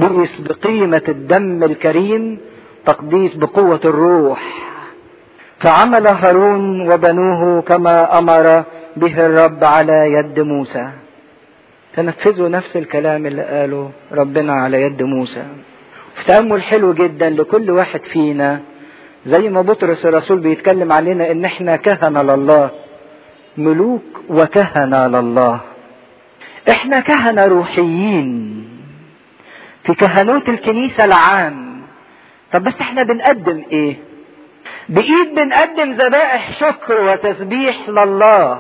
تقديس بقيمة الدم الكريم تقديس بقوة الروح فعمل هارون وبنوه كما أمر به الرب على يد موسى تنفذوا نفس الكلام اللي قاله ربنا على يد موسى في تأمل حلو جدا لكل واحد فينا زي ما بطرس الرسول بيتكلم علينا ان احنا كهنة لله ملوك وكهنة لله احنا كهنة روحيين في كهنوت الكنيسة العام طب بس احنا بنقدم ايه بايد بنقدم ذبائح شكر وتسبيح لله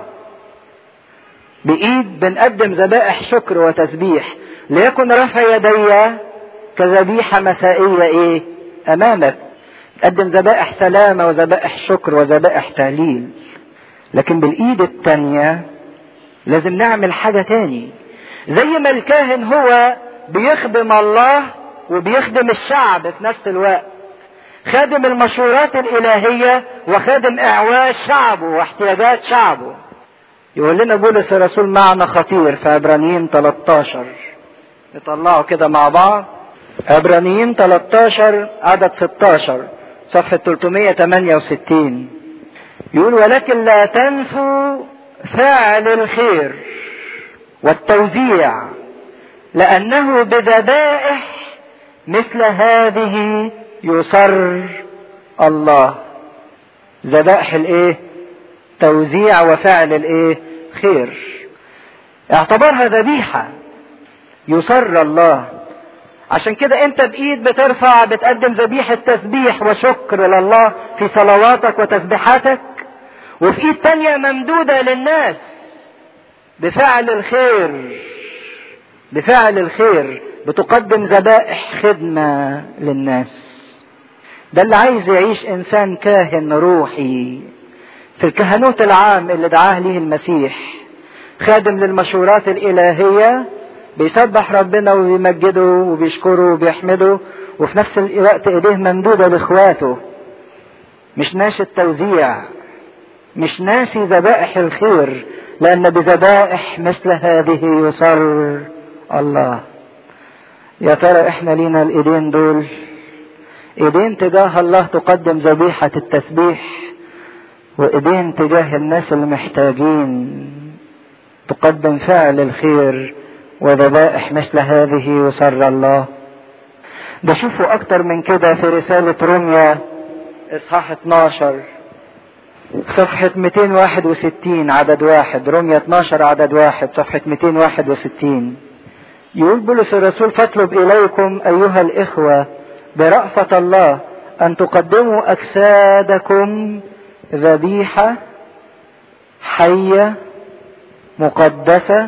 بايد بنقدم ذبائح شكر وتسبيح ليكن رفع يدي كذبيحة مسائية ايه امامك تقدم ذبائح سلامة وذبائح شكر وذبائح تهليل لكن بالايد التانية لازم نعمل حاجة تاني زي ما الكاهن هو بيخدم الله وبيخدم الشعب في نفس الوقت خادم المشورات الإلهية وخادم إعواز شعبه واحتياجات شعبه يقول لنا بولس الرسول معنى خطير في عبرانيين 13 نطلعه كده مع بعض عبرانيين 13 عدد 16 صفحة 368 يقول ولكن لا تنسوا فاعل الخير والتوزيع لأنه بذبائح مثل هذه يصر الله ذبائح الايه توزيع وفعل الايه خير اعتبرها ذبيحة يصر الله عشان كده انت بايد بترفع بتقدم ذبيحة تسبيح وشكر لله في صلواتك وتسبيحاتك وفي ايد تانية ممدودة للناس بفعل الخير بفعل الخير بتقدم ذبائح خدمة للناس ده اللي عايز يعيش انسان كاهن روحي في الكهنوت العام اللي دعاه ليه المسيح خادم للمشورات الالهيه بيسبح ربنا وبيمجده وبيشكره وبيحمده وفي نفس الوقت ايديه ممدوده لاخواته مش ناسي التوزيع مش ناسي ذبائح الخير لان بذبائح مثل هذه يصر الله يا ترى احنا لينا الايدين دول ايدين تجاه الله تقدم ذبيحة التسبيح وايدين تجاه الناس المحتاجين تقدم فعل الخير وذبائح مثل هذه يسر الله ده شوفوا اكتر من كده في رسالة روميا اصحاح 12 صفحة 261 عدد واحد روميا 12 عدد واحد صفحة 261 يقول بولس الرسول فاطلب اليكم ايها الاخوه برأفة الله أن تقدموا أجسادكم ذبيحة حية مقدسة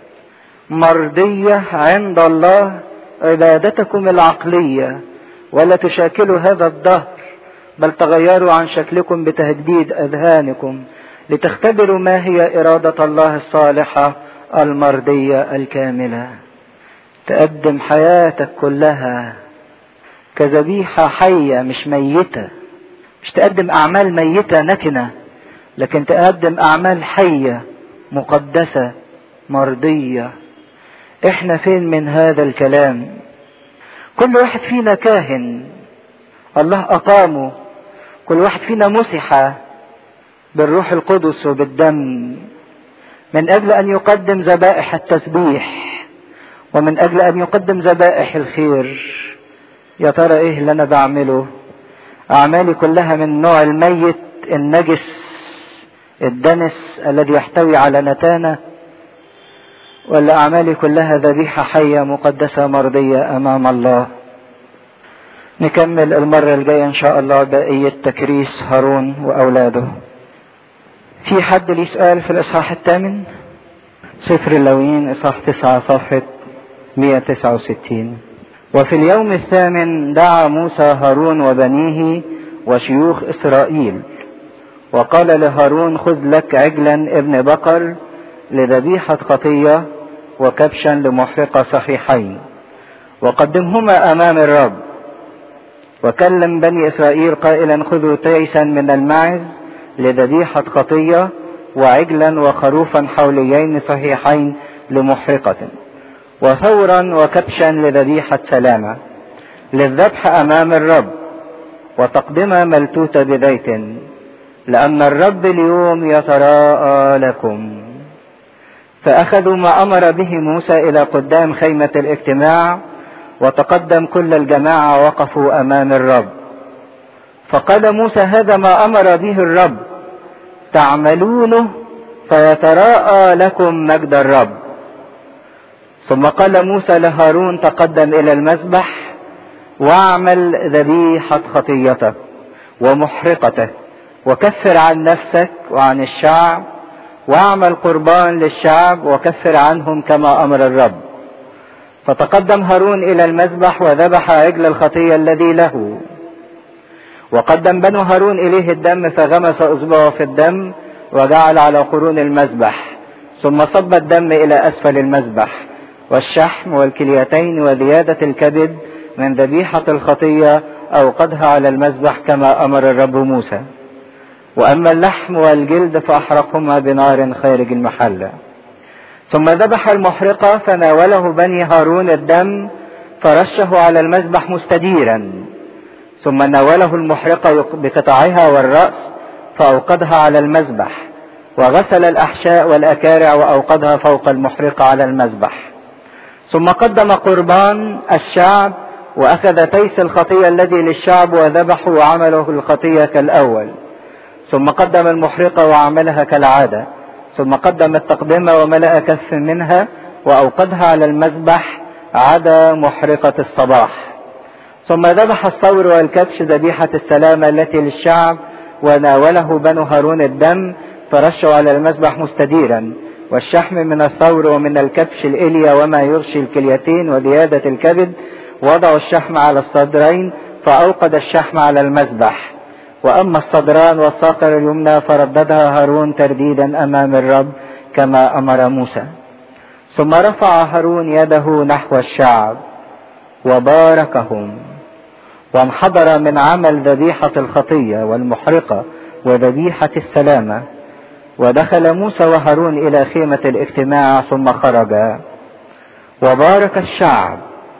مرضية عند الله عبادتكم العقلية ولا تشاكلوا هذا الدهر بل تغيروا عن شكلكم بتهديد أذهانكم لتختبروا ما هي إرادة الله الصالحة المرضية الكاملة تقدم حياتك كلها كذبيحة حية مش ميتة مش تقدم أعمال ميتة نتنة لكن تقدم أعمال حية مقدسة مرضية احنا فين من هذا الكلام كل واحد فينا كاهن الله أقامه كل واحد فينا مسح بالروح القدس وبالدم من أجل أن يقدم ذبائح التسبيح ومن أجل أن يقدم ذبائح الخير يا ترى ايه اللي انا بعمله اعمالي كلها من النوع الميت النجس الدنس الذي يحتوي على نتانة ولا اعمالي كلها ذبيحة حية مقدسة مرضية امام الله نكمل المرة الجاية ان شاء الله بقية تكريس هارون واولاده في حد ليه سؤال في الاصحاح الثامن سفر اللويين اصحاح تسعة صفحة 169 وفي اليوم الثامن دعا موسى هارون وبنيه وشيوخ اسرائيل وقال لهارون خذ لك عجلا ابن بقر لذبيحة خطية وكبشا لمحرقة صحيحين وقدمهما امام الرب وكلم بني اسرائيل قائلا خذوا تيسا من المعز لذبيحة خطية وعجلا وخروفا حوليين صحيحين لمحرقة وثورا وكبشا لذبيحة سلامة للذبح أمام الرب وتقدمة ملتوتة بزيت لأن الرب اليوم يتراءى لكم فأخذوا ما أمر به موسى إلى قدام خيمة الاجتماع وتقدم كل الجماعة وقفوا أمام الرب فقال موسى هذا ما أمر به الرب تعملونه فيتراءى لكم مجد الرب ثم قال موسى لهارون تقدم إلى المذبح واعمل ذبيحة خطيتك ومحرقتك وكفر عن نفسك وعن الشعب واعمل قربان للشعب وكفر عنهم كما امر الرب فتقدم هارون الى المذبح وذبح عجل الخطيه الذي له وقدم بنو هارون اليه الدم فغمس اصبعه في الدم وجعل على قرون المذبح ثم صب الدم الى اسفل المذبح والشحم والكليتين وزياده الكبد من ذبيحه الخطيه اوقدها على المذبح كما امر الرب موسى واما اللحم والجلد فاحرقهما بنار خارج المحله ثم ذبح المحرقه فناوله بني هارون الدم فرشه على المذبح مستديرا ثم ناوله المحرقه بقطعها والراس فاوقدها على المذبح وغسل الاحشاء والاكارع واوقدها فوق المحرقه على المذبح ثم قدم قربان الشعب واخذ تيس الخطيه الذي للشعب وذبحه وعمله الخطيه كالاول ثم قدم المحرقة وعملها كالعادة ثم قدم التقدمة وملأ كف منها وأوقدها على المذبح عدا محرقة الصباح ثم ذبح الثور والكبش ذبيحة السلامة التي للشعب وناوله بنو هارون الدم فرشوا على المذبح مستديرا والشحم من الثور ومن الكبش الإليا وما يغشي الكليتين وزيادة الكبد وضعوا الشحم على الصدرين فأوقد الشحم على المذبح واما الصدران والساقر اليمنى فرددها هارون ترديدا امام الرب كما امر موسى ثم رفع هارون يده نحو الشعب وباركهم وانحدر من عمل ذبيحة الخطية والمحرقة وذبيحة السلامة ودخل موسى وهارون إلى خيمة الاجتماع ثم خرجا وبارك الشعب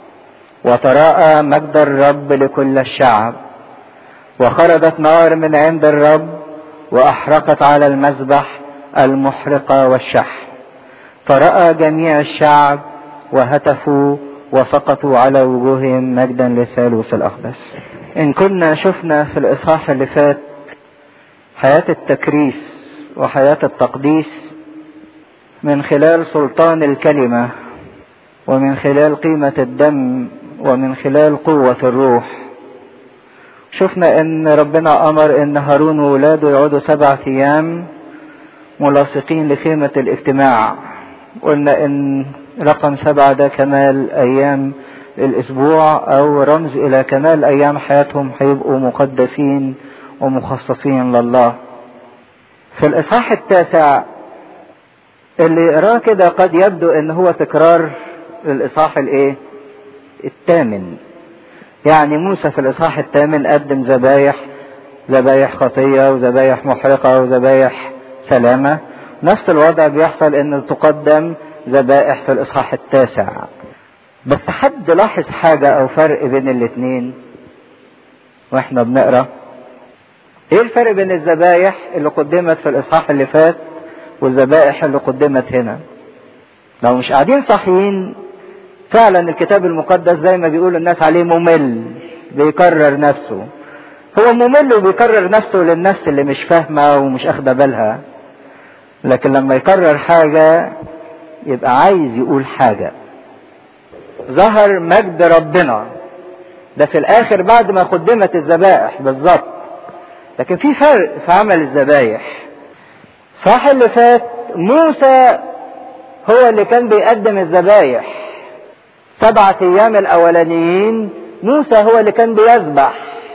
وتراءى مجد الرب لكل الشعب وخرجت نار من عند الرب واحرقت على المذبح المحرقه والشح فراى جميع الشعب وهتفوا وسقطوا على وجوههم مجدا للثالوث الاقدس ان كنا شفنا في الاصحاح اللي فات حياه التكريس وحياه التقديس من خلال سلطان الكلمه ومن خلال قيمه الدم ومن خلال قوه الروح شفنا ان ربنا امر ان هارون وولاده يقعدوا سبعة ايام ملاصقين لخيمة الاجتماع قلنا ان رقم سبعة ده كمال ايام الاسبوع او رمز الى كمال ايام حياتهم هيبقوا مقدسين ومخصصين لله في الاصحاح التاسع اللي يقراه كده قد يبدو ان هو تكرار الاصحاح الايه الثامن يعني موسى في الاصحاح الثامن قدم ذبايح ذبايح خطيه وذبايح محرقه وذبايح سلامه نفس الوضع بيحصل ان تقدم ذبائح في الاصحاح التاسع بس حد لاحظ حاجه او فرق بين الاثنين واحنا بنقرا ايه الفرق بين الذبايح اللي قدمت في الاصحاح اللي فات والذبائح اللي قدمت هنا لو مش قاعدين صحيين فعلا الكتاب المقدس زي ما بيقول الناس عليه ممل بيكرر نفسه هو ممل وبيكرر نفسه للنفس اللي مش فاهمة ومش اخدة بالها لكن لما يكرر حاجة يبقى عايز يقول حاجة ظهر مجد ربنا ده في الاخر بعد ما قدمت الذبائح بالظبط لكن في فرق في عمل الذبايح صح اللي فات موسى هو اللي كان بيقدم الذبايح سبعة ايام الاولانيين موسى هو اللي كان بيذبح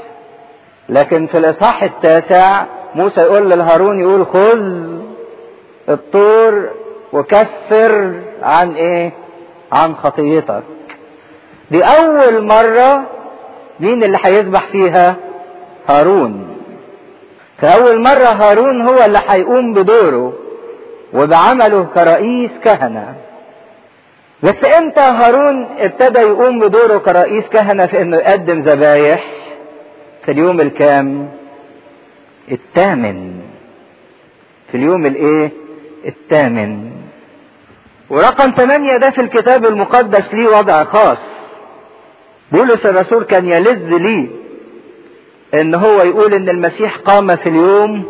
لكن في الاصحاح التاسع موسى يقول لهارون يقول خذ الطور وكفر عن ايه عن خطيتك دي اول مرة مين اللي هيذبح فيها هارون فاول مرة هارون هو اللي هيقوم بدوره وبعمله كرئيس كهنة بس امتى هارون ابتدى يقوم بدوره كرئيس كهنة في انه يقدم ذبايح في اليوم الكام الثامن في اليوم الايه الثامن ورقم ثمانية ده في الكتاب المقدس ليه وضع خاص بولس الرسول كان يلذ ليه ان هو يقول ان المسيح قام في اليوم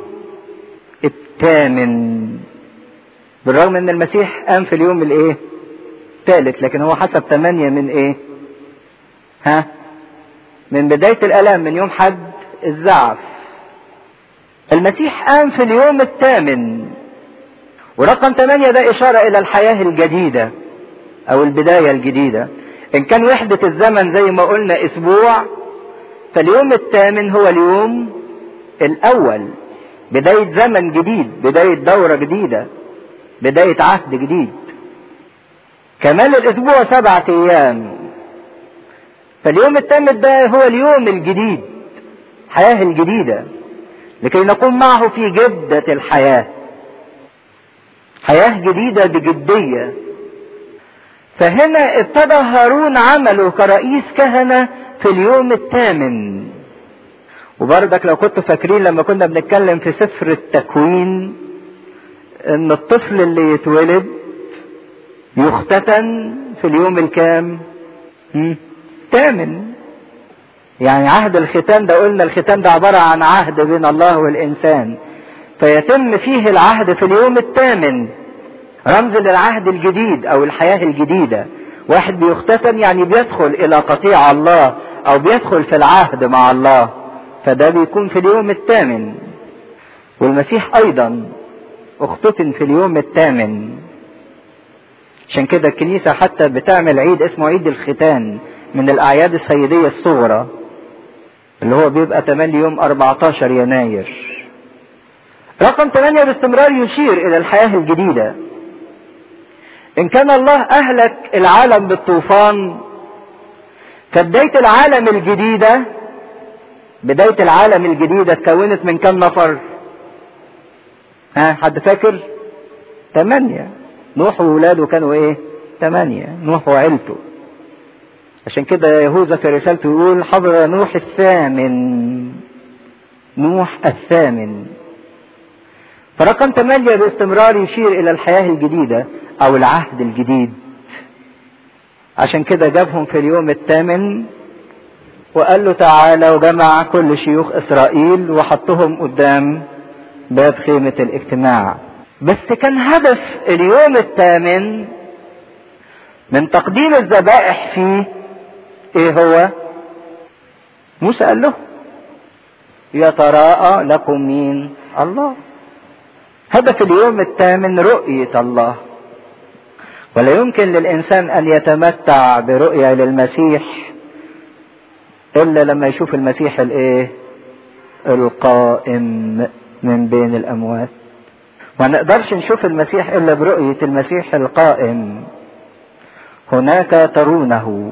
الثامن بالرغم ان المسيح قام في اليوم الايه الثالث لكن هو حسب ثمانية من ايه ها من بداية الالام من يوم حد الزعف المسيح قام في اليوم الثامن ورقم ثمانية ده اشارة الى الحياة الجديدة او البداية الجديدة ان كان وحدة الزمن زي ما قلنا اسبوع فاليوم الثامن هو اليوم الاول بداية زمن جديد بداية دورة جديدة بداية عهد جديد كمال الاسبوع سبعة ايام فاليوم الثامن ده هو اليوم الجديد الحياة الجديدة لكي نقوم معه في جدة الحياة حياة جديدة بجدية فهنا ابتدى هارون عمله كرئيس كهنة في اليوم الثامن وبرضك لو كنتوا فاكرين لما كنا بنتكلم في سفر التكوين ان الطفل اللي يتولد يختتن في اليوم الكام ثامن يعني عهد الختان ده قلنا الختان ده عبارة عن عهد بين الله والإنسان فيتم فيه العهد في اليوم الثامن رمز للعهد الجديد أو الحياة الجديدة واحد بيختتن يعني بيدخل إلى قطيع الله أو بيدخل في العهد مع الله فده بيكون في اليوم الثامن والمسيح أيضا اختتن في اليوم الثامن عشان كده الكنيسة حتى بتعمل عيد اسمه عيد الختان من الأعياد السيدية الصغرى اللي هو بيبقى تملي يوم 14 يناير رقم 8 باستمرار يشير إلى الحياة الجديدة إن كان الله أهلك العالم بالطوفان فبداية العالم الجديدة بداية العالم الجديدة اتكونت من كم نفر؟ ها حد فاكر؟ ثمانية نوح وولاده كانوا ايه؟ ثمانية نوح وعيلته عشان كده يهوذا في رسالته يقول حضر نوح الثامن نوح الثامن فرقم ثمانية باستمرار يشير إلى الحياة الجديدة أو العهد الجديد عشان كده جابهم في اليوم الثامن وقال له تعالى وجمع كل شيوخ إسرائيل وحطهم قدام باب خيمة الاجتماع بس كان هدف اليوم الثامن من تقديم الذبائح فيه ايه هو موسى قال له يتراءى لكم مين الله هدف اليوم الثامن رؤية الله ولا يمكن للإنسان أن يتمتع برؤية للمسيح إلا لما يشوف المسيح الإيه؟ القائم من بين الأموات. ما نقدرش نشوف المسيح إلا برؤية المسيح القائم. هناك ترونه.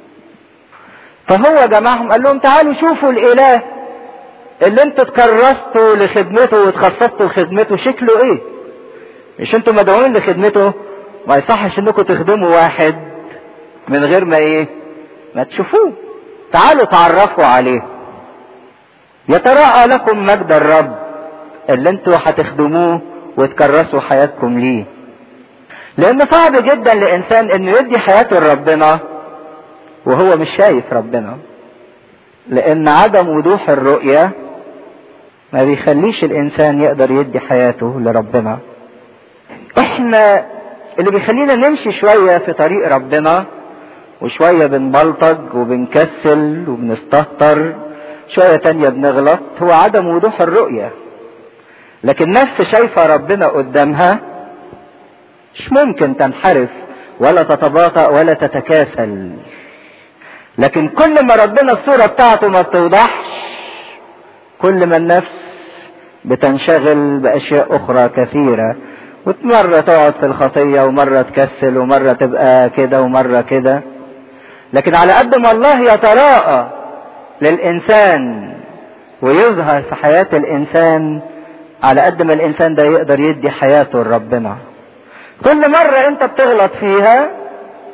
فهو جمعهم قال لهم تعالوا شوفوا الإله اللي انتوا اتكرستوا لخدمته واتخصصتوا لخدمته شكله ايه؟ مش انتوا مدعوين لخدمته؟ ما يصحش انكم تخدموا واحد من غير ما ايه ما تشوفوه تعالوا تعرفوا عليه يتراءى لكم مجد الرب اللي انتوا هتخدموه وتكرسوا حياتكم ليه لان صعب جدا لانسان انه يدي حياته لربنا وهو مش شايف ربنا لان عدم وضوح الرؤية ما بيخليش الانسان يقدر يدي حياته لربنا احنا اللي بيخلينا نمشي شوية في طريق ربنا وشوية بنبلطج وبنكسل وبنستهتر شوية تانية بنغلط هو عدم وضوح الرؤية لكن نفس شايفة ربنا قدامها مش ممكن تنحرف ولا تتباطأ ولا تتكاسل لكن كل ما ربنا الصورة بتاعته ما بتوضحش كل ما النفس بتنشغل بأشياء أخرى كثيرة ومرة تقعد في الخطية ومرة تكسل ومرة تبقى كده ومرة كده لكن على قد ما الله يتراءى للإنسان ويظهر في حياة الإنسان على قد ما الإنسان ده يقدر يدي حياته لربنا كل مرة أنت بتغلط فيها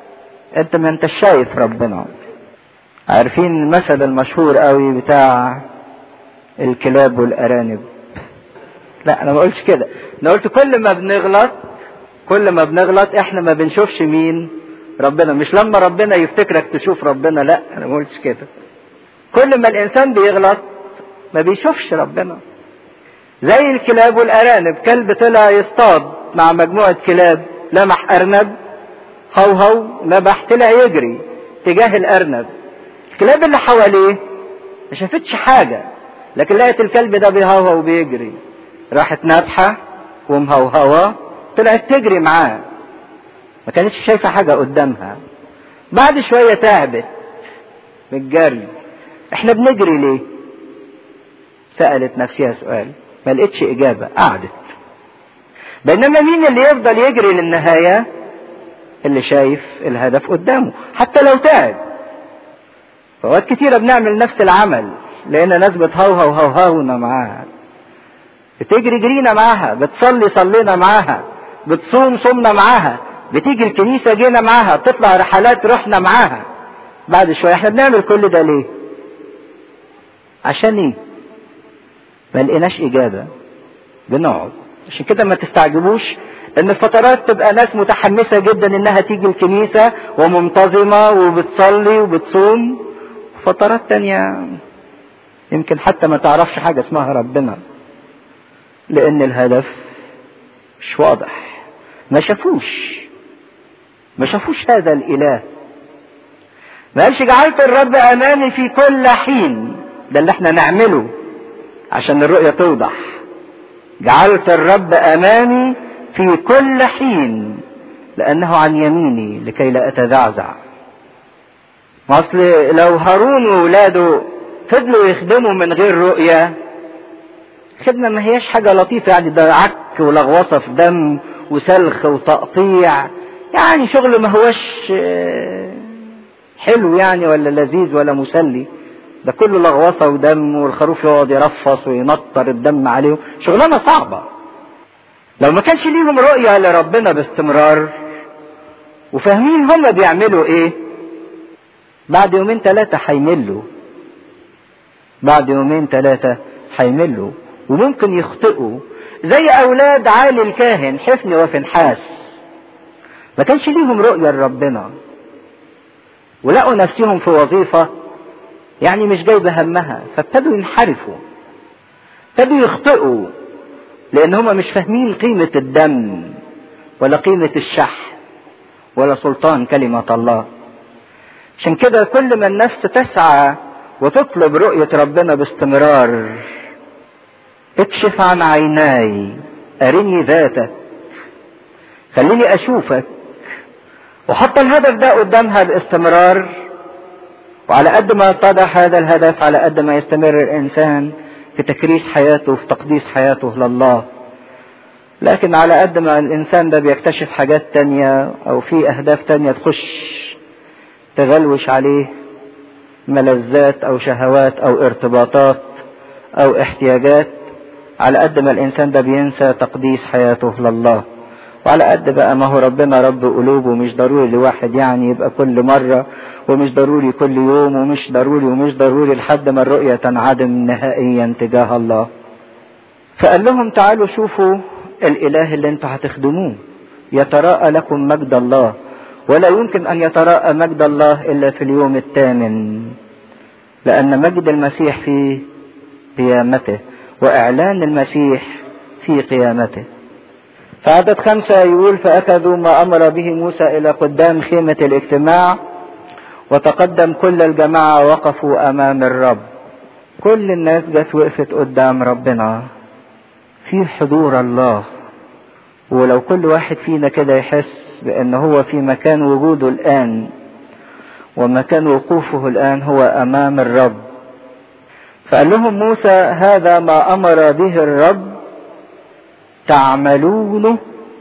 انت ما انت شايف ربنا عارفين المثل المشهور قوي بتاع الكلاب والارانب لا انا ما قلتش كده انا قلت كل ما بنغلط كل ما بنغلط احنا ما بنشوفش مين ربنا مش لما ربنا يفتكرك تشوف ربنا لا انا ما قلتش كده كل ما الانسان بيغلط ما بيشوفش ربنا زي الكلاب والارانب كلب طلع يصطاد مع مجموعة كلاب لمح ارنب هو هو نبح طلع يجري تجاه الارنب الكلاب اللي حواليه ما شافتش حاجة لكن لقت الكلب ده بيهوهو وبيجري راحت نابحة ومهوهوة طلعت تجري معاه ما كانتش شايفة حاجة قدامها بعد شوية تعبت من الجري احنا بنجري ليه سألت نفسها سؤال ما لقيتش إجابة قعدت بينما مين اللي يفضل يجري للنهاية اللي شايف الهدف قدامه حتى لو تعب فوقت كتيرة بنعمل نفس العمل لقينا ناس بتهوهو وهوهونا معاها بتجري جرينا معاها بتصلي صلينا معاها بتصوم صمنا معاها بتيجي الكنيسة جينا معاها بتطلع رحلات رحنا معاها بعد شوية احنا بنعمل كل ده ليه عشان ايه ما لقيناش اجابة بنقعد عشان كده ما تستعجبوش ان فترات تبقى ناس متحمسة جدا انها تيجي الكنيسة ومنتظمة وبتصلي وبتصوم فترات تانية يمكن حتى ما تعرفش حاجة اسمها ربنا لان الهدف مش واضح ما شافوش ما شافوش هذا الاله ما قالش جعلت الرب امامي في كل حين ده اللي احنا نعمله عشان الرؤية توضح جعلت الرب امامي في كل حين لانه عن يميني لكي لا اتذعزع اصل لو هارون وولاده فضلوا يخدموا من غير رؤية خدمة ما هياش حاجة لطيفة يعني ده عك ولغوصة في دم وسلخ وتقطيع يعني شغل ما هوش حلو يعني ولا لذيذ ولا مسلي ده كله لغوصة ودم والخروف يقعد يرفص وينطر الدم عليه شغلانة صعبة لو ما كانش ليهم رؤية لربنا باستمرار وفاهمين هما بيعملوا ايه بعد يومين ثلاثة هيملوا بعد يومين ثلاثة هيملوا وممكن يخطئوا زي أولاد عالي الكاهن حفن وفنحاس ما كانش ليهم رؤية لربنا ولقوا نفسهم في وظيفة يعني مش جايبة همها فابتدوا ينحرفوا ابتدوا يخطئوا لأن هم مش فاهمين قيمة الدم ولا قيمة الشح ولا سلطان كلمة الله عشان كده كل ما النفس تسعى وتطلب رؤية ربنا باستمرار اكشف عن عيناي أرني ذاتك خليني أشوفك وحط الهدف ده قدامها باستمرار وعلى قد ما يتضح هذا الهدف على قد ما يستمر الإنسان في تكريس حياته في تقديس حياته لله لكن على قد ما الإنسان ده بيكتشف حاجات تانية أو في أهداف تانية تخش تغلوش عليه ملذات أو شهوات أو ارتباطات أو احتياجات على قد ما الإنسان ده بينسى تقديس حياته لله وعلى قد بقى ما هو ربنا رب قلوب ومش ضروري لواحد يعني يبقى كل مرة ومش ضروري كل يوم ومش ضروري ومش ضروري لحد ما الرؤية تنعدم نهائيا تجاه الله فقال لهم تعالوا شوفوا الإله اللي انتوا هتخدموه يتراءى لكم مجد الله ولا يمكن أن يتراءى مجد الله إلا في اليوم الثامن لأن مجد المسيح في قيامته وإعلان المسيح في قيامته فعدد خمسة يقول فأخذوا ما أمر به موسى إلى قدام خيمة الاجتماع وتقدم كل الجماعة وقفوا أمام الرب كل الناس جت وقفت قدام ربنا في حضور الله ولو كل واحد فينا كده يحس بأن هو في مكان وجوده الآن ومكان وقوفه الآن هو أمام الرب فقال لهم موسى هذا ما أمر به الرب تعملونه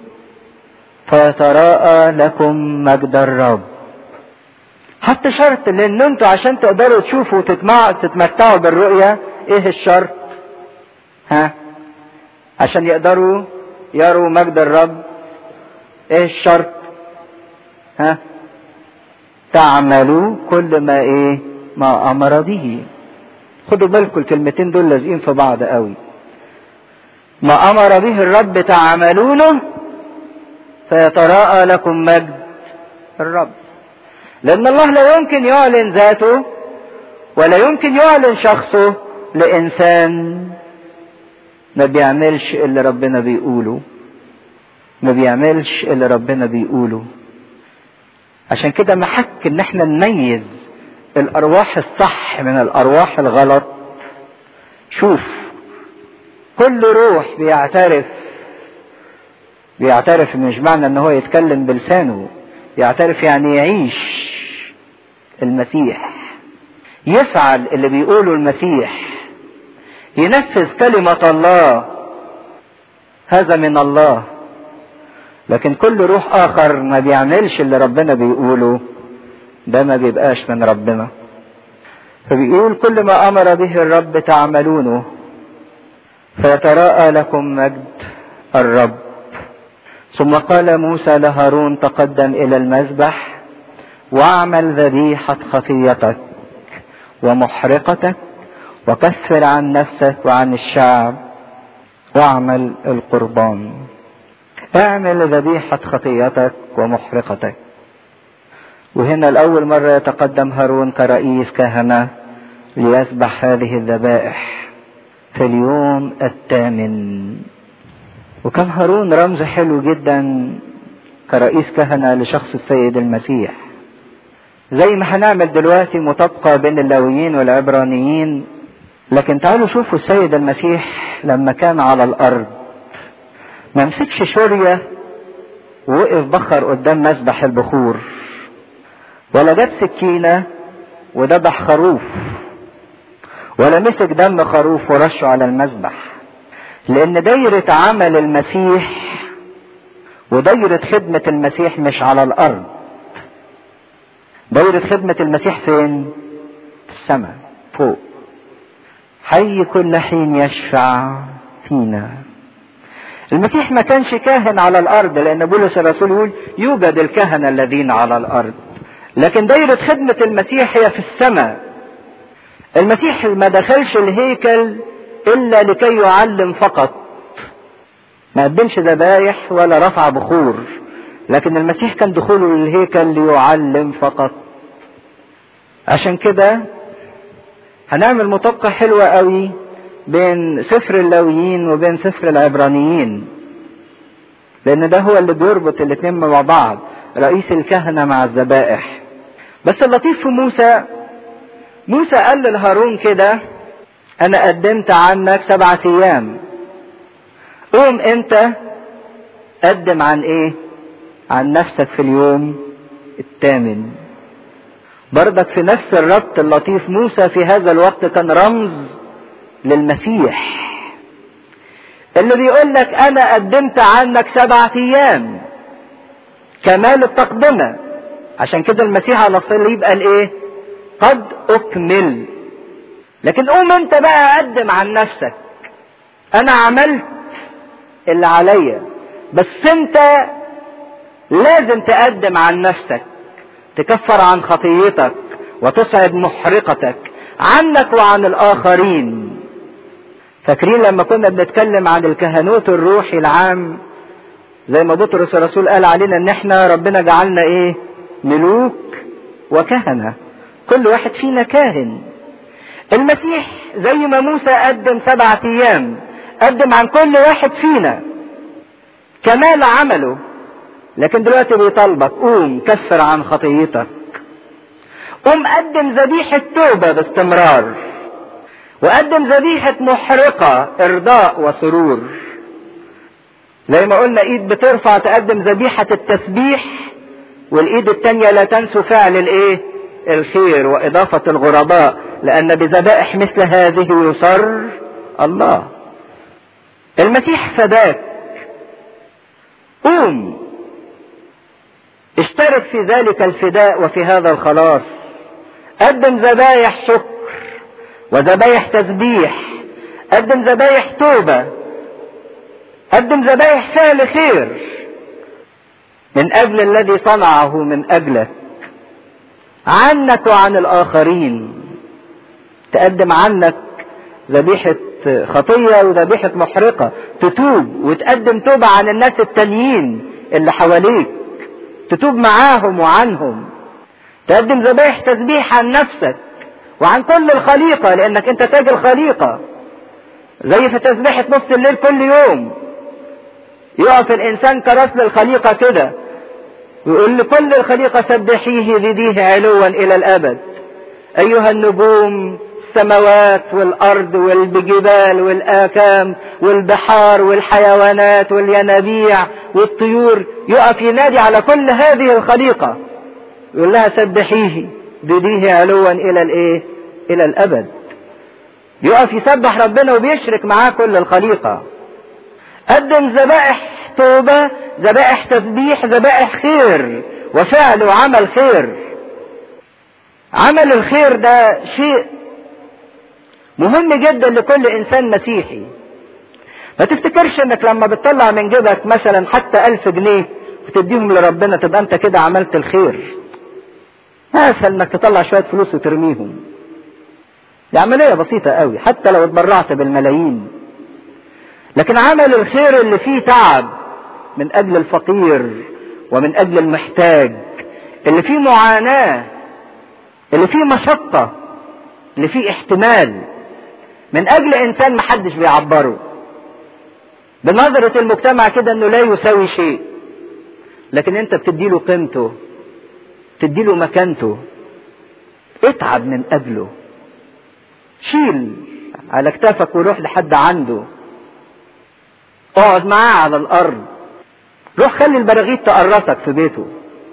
فيتراءى لكم مجد الرب حتى شرط لان انتوا عشان تقدروا تشوفوا وتتمع... تتمتعوا بالرؤية ايه الشرط ها عشان يقدروا يروا مجد الرب ايه الشرط ها تعملوا كل ما ايه ما امر به خدوا بالكم الكلمتين دول لازقين في بعض قوي ما امر به الرب تعملونه فيتراءى لكم مجد الرب لان الله لا يمكن يعلن ذاته ولا يمكن يعلن شخصه لانسان ما بيعملش اللي ربنا بيقوله ما بيعملش اللي ربنا بيقوله عشان كده محك ان احنا نميز الارواح الصح من الارواح الغلط شوف كل روح بيعترف بيعترف مش معنى ان هو يتكلم بلسانه يعترف يعني يعيش المسيح يفعل اللي بيقوله المسيح ينفذ كلمة الله هذا من الله لكن كل روح اخر ما بيعملش اللي ربنا بيقوله ده ما بيبقاش من ربنا فبيقول كل ما امر به الرب تعملونه فيتراءى لكم مجد الرب ثم قال موسى لهارون تقدم الى المذبح واعمل ذبيحة خطيتك ومحرقتك وكفر عن نفسك وعن الشعب واعمل القربان اعمل ذبيحة خطيتك ومحرقتك وهنا الأول مرة يتقدم هارون كرئيس كهنة ليذبح هذه الذبائح في اليوم الثامن وكان هارون رمز حلو جدا كرئيس كهنة لشخص السيد المسيح زي ما هنعمل دلوقتي مطابقة بين اللاويين والعبرانيين لكن تعالوا شوفوا السيد المسيح لما كان على الأرض ما مسكش شورية ووقف بخر قدام مسبح البخور ولا جاب سكينة وذبح خروف ولا مسك دم خروف ورشه على المذبح لأن دايرة عمل المسيح ودايرة خدمة المسيح مش على الأرض دايرة خدمة المسيح فين؟ في السماء فوق حي كل حين يشفع فينا المسيح ما كانش كاهن على الارض لان بولس الرسول يقول يوجد الكهنه الذين على الارض لكن دايره خدمه المسيح هي في السماء المسيح ما دخلش الهيكل الا لكي يعلم فقط ما قدمش ذبايح ولا رفع بخور لكن المسيح كان دخوله للهيكل ليعلم فقط عشان كده هنعمل مطابقة حلوة قوي بين سفر اللاويين وبين سفر العبرانيين لان ده هو اللي بيربط الاتنين مع بعض رئيس الكهنة مع الذبائح بس اللطيف في موسى موسى قال لهارون كده انا قدمت عنك سبعة ايام قوم انت قدم عن ايه عن نفسك في اليوم الثامن برضك في نفس الربط اللطيف موسى في هذا الوقت كان رمز للمسيح اللي بيقول لك انا قدمت عنك سبعة ايام كمال التقدمة عشان كده المسيح على الصليب قال ايه قد اكمل لكن قوم انت بقى قدم عن نفسك انا عملت اللي عليا بس انت لازم تقدم عن نفسك تكفر عن خطيتك وتصعد محرقتك عنك وعن الاخرين فاكرين لما كنا بنتكلم عن الكهنوت الروحي العام زي ما بطرس الرسول قال علينا ان احنا ربنا جعلنا ايه ملوك وكهنه كل واحد فينا كاهن المسيح زي ما موسى قدم سبعة ايام قدم عن كل واحد فينا كمال عمله لكن دلوقتي بيطالبك قوم كفر عن خطيتك قوم قدم ذبيحة توبة باستمرار وقدم ذبيحة محرقة ارضاء وسرور زي ما قلنا ايد بترفع تقدم ذبيحة التسبيح والايد التانية لا تنسوا فعل الايه الخير واضافة الغرباء لان بذبائح مثل هذه يصر الله المسيح فداك قوم اشترك في ذلك الفداء وفي هذا الخلاص قدم ذبايح شكر وذبايح تسبيح قدم ذبايح توبة قدم ذبايح فعل خير من أجل الذي صنعه من أجلك عنك وعن الآخرين تقدم عنك ذبيحة خطية وذبيحة محرقة تتوب وتقدم توبة عن الناس التانيين اللي حواليك تتوب معاهم وعنهم تقدم ذبائح تسبيح عن نفسك وعن كل الخليقة لأنك أنت تاج الخليقة زي في تسبيحة نص الليل كل يوم يقف الإنسان كراس للخليقة كده ويقول لكل الخليقة سبحيه ذديه علوا إلى الأبد أيها النجوم السماوات والأرض والجبال والآكام والبحار والحيوانات والينابيع والطيور يقف ينادي على كل هذه الخليقة يقول لها سبحيه بديه علوا إلى الإيه؟ إلى الأبد يقف يسبح ربنا وبيشرك معاه كل الخليقة قدم ذبائح توبة ذبائح تسبيح ذبائح خير وفعل وعمل خير عمل الخير ده شيء مهم جدا لكل انسان مسيحي ما تفتكرش انك لما بتطلع من جيبك مثلا حتى الف جنيه وتديهم لربنا تبقى انت كده عملت الخير اسهل انك تطلع شويه فلوس وترميهم دي عمليه بسيطه قوي حتى لو اتبرعت بالملايين لكن عمل الخير اللي فيه تعب من اجل الفقير ومن اجل المحتاج اللي فيه معاناه اللي فيه مشقه اللي فيه احتمال من اجل انسان محدش بيعبره بنظرة المجتمع كده انه لا يساوي شيء لكن انت بتديله قيمته تديله مكانته اتعب من اجله شيل على كتافك وروح لحد عنده اقعد معاه على الارض روح خلي البراغيث تقرصك في بيته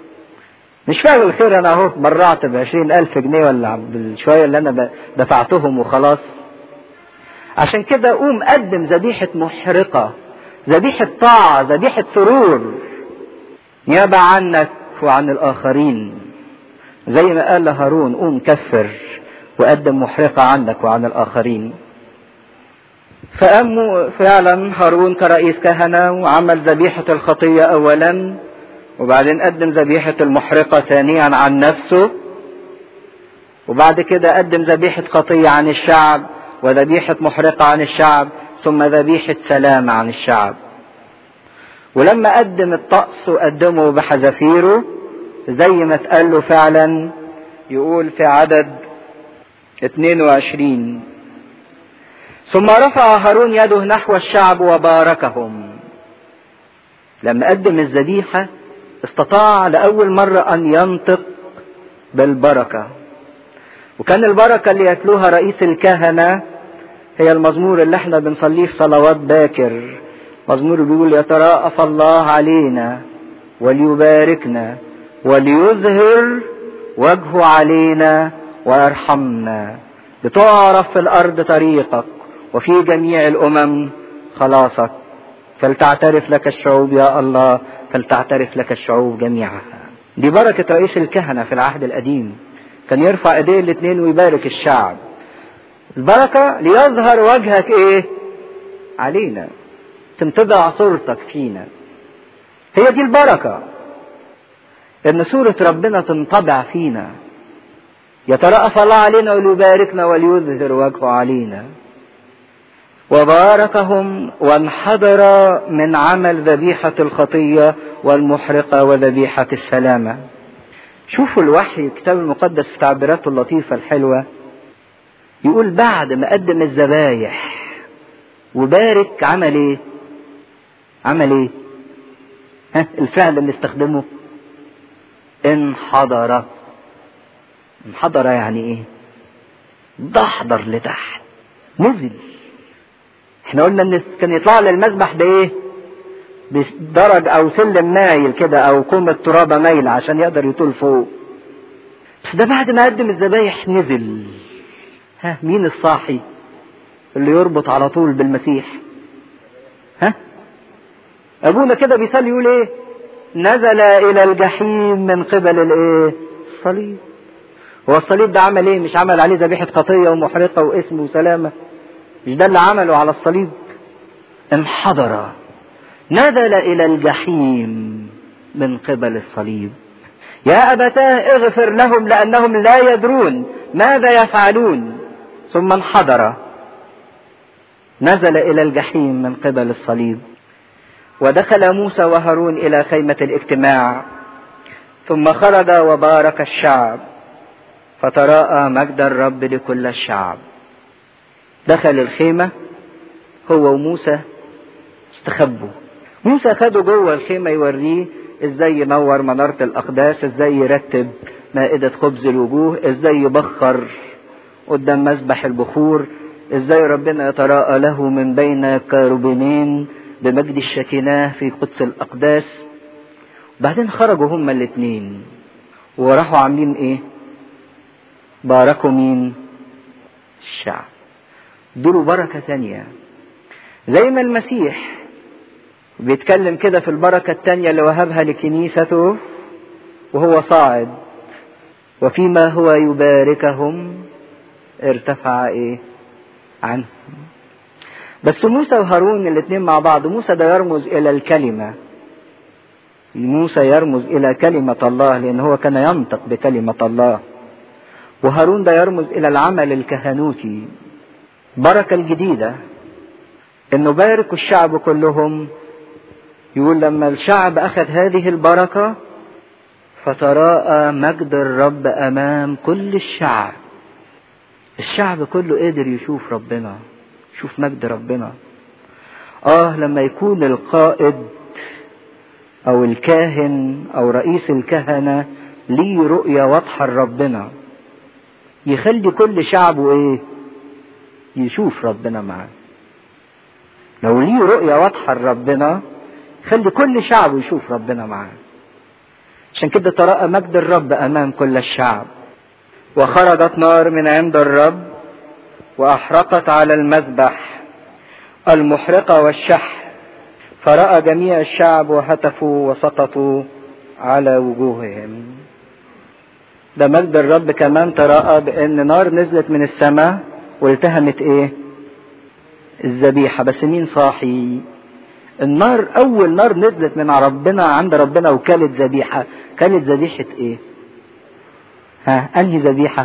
مش فاهم الخير انا اهو برعت بعشرين الف جنيه ولا بالشوية اللي انا دفعتهم وخلاص عشان كده قوم قدم ذبيحة محرقة ذبيحة طاعة ذبيحة سرور نيابة عنك وعن الآخرين زي ما قال هارون قوم كفر وقدم محرقة عنك وعن الآخرين فقام فعلا هارون كرئيس كهنة وعمل ذبيحة الخطية أولا وبعدين قدم ذبيحة المحرقة ثانيا عن نفسه وبعد كده قدم ذبيحة خطية عن الشعب وذبيحة محرقة عن الشعب ثم ذبيحة سلام عن الشعب ولما قدم الطقس وقدمه بحذافيره زي ما اتقال له فعلا يقول في عدد 22 ثم رفع هارون يده نحو الشعب وباركهم لما قدم الذبيحة استطاع لأول مرة أن ينطق بالبركة وكان البركة اللي يتلوها رئيس الكهنة هي المزمور اللي احنا بنصليه في صلوات باكر مزمور بيقول يتراءف الله علينا وليباركنا وليظهر وجهه علينا ويرحمنا لتعرف في الأرض طريقك وفي جميع الأمم خلاصك فلتعترف لك الشعوب يا الله فلتعترف لك الشعوب جميعها دي بركة رئيس الكهنة في العهد القديم كان يرفع ايديه الاثنين ويبارك الشعب البركة ليظهر وجهك ايه علينا تنتبع صورتك فينا هي دي البركة ان صورة ربنا تنطبع فينا يترأف الله علينا وليباركنا وليظهر وجهه علينا وباركهم وانحدر من عمل ذبيحة الخطية والمحرقة وذبيحة السلامة شوفوا الوحي الكتاب المقدس في تعبيراته اللطيفة الحلوة يقول بعد ما قدم الذبايح وبارك عمل ايه عمل ايه ها الفعل اللي استخدمه انحدر انحدر يعني ايه دحضر لتحت نزل احنا قلنا ان كان يطلع للمذبح بايه بدرج او سلم مايل كده او كومة ترابة مايلة عشان يقدر يطول فوق بس ده بعد ما قدم الذبايح نزل ها مين الصاحي اللي يربط على طول بالمسيح ها ابونا كده بيصلي يقول ايه نزل الى الجحيم من قبل الايه الصليب هو الصليب ده عمل ايه مش عمل عليه ذبيحة خطية ومحرقة واسم وسلامة مش ده اللي عمله على الصليب انحدر نزل الى الجحيم من قبل الصليب يا أبتاه اغفر لهم لأنهم لا يدرون ماذا يفعلون ثم انحدر نزل إلى الجحيم من قبل الصليب ودخل موسى وهارون إلى خيمة الاجتماع ثم خرج وبارك الشعب فتراءى مجد الرب لكل الشعب دخل الخيمة هو وموسى استخبوا موسى خده جوه الخيمة يوريه ازاي ينور منارة الأقداس ازاي يرتب مائدة خبز الوجوه ازاي يبخر قدام مسبح البخور ازاي ربنا يتراءى له من بين كاروبينين بمجد الشكناه في قدس الأقداس بعدين خرجوا هما الاتنين وراحوا عاملين ايه باركوا مين الشعب دول بركة ثانية زي ما المسيح بيتكلم كده في البركة التانية اللي وهبها لكنيسته وهو صاعد وفيما هو يباركهم ارتفع ايه عنهم بس موسى وهارون الاثنين مع بعض موسى ده يرمز الى الكلمة موسى يرمز الى كلمة الله لان هو كان ينطق بكلمة الله وهارون ده يرمز الى العمل الكهنوتي بركة الجديدة انه بارك الشعب كلهم يقول لما الشعب اخذ هذه البركة فتراءى مجد الرب امام كل الشعب الشعب كله قدر يشوف ربنا يشوف مجد ربنا اه لما يكون القائد او الكاهن او رئيس الكهنة ليه رؤية واضحة لربنا يخلي كل شعبه ايه يشوف ربنا معاه لو ليه رؤية واضحة لربنا خلي كل شعبه يشوف ربنا معاه عشان كده تراءى مجد الرب امام كل الشعب وخرجت نار من عند الرب واحرقت على المذبح المحرقه والشح فراى جميع الشعب وهتفوا وسقطوا على وجوههم ده مجد الرب كمان تراءى بان نار نزلت من السماء والتهمت ايه الذبيحه بس مين صاحي النار اول نار نزلت من ربنا عند ربنا وكلت ذبيحه كلت ذبيحه ايه ها انهي ذبيحه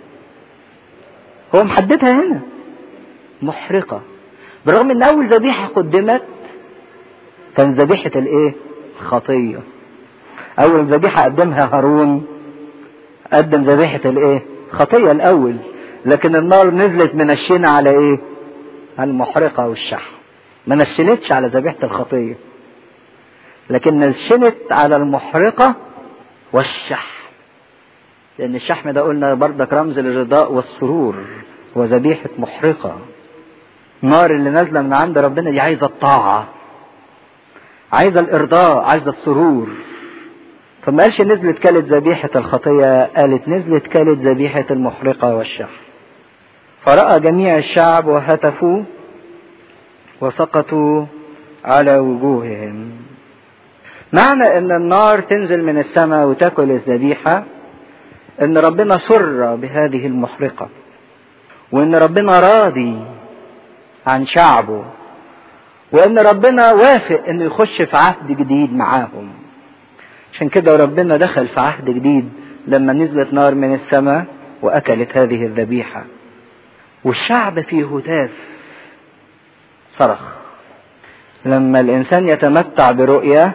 هو محددها هنا محرقه برغم ان اول ذبيحه قدمت كان ذبيحه الايه الخطيه اول ذبيحه قدمها هارون قدم ذبيحه الايه خطيه الاول لكن النار نزلت من الشين على ايه على المحرقه والشحم ما نشنتش على ذبيحة الخطية لكن نشنت على المحرقة والشحم لأن الشحم ده قلنا بردك رمز للرضاء والسرور وذبيحة محرقة النار اللي نازلة من عند ربنا دي عايزة الطاعة عايزة الإرضاء عايزة السرور فما قالش نزلت كانت ذبيحة الخطية قالت نزلت كانت ذبيحة المحرقة والشحم فرأى جميع الشعب وهتفوا وسقطوا على وجوههم معنى ان النار تنزل من السماء وتاكل الذبيحة ان ربنا سر بهذه المحرقة وان ربنا راضي عن شعبه وان ربنا وافق انه يخش في عهد جديد معاهم عشان كده ربنا دخل في عهد جديد لما نزلت نار من السماء واكلت هذه الذبيحة والشعب في هتاف صرخ لما الانسان يتمتع برؤية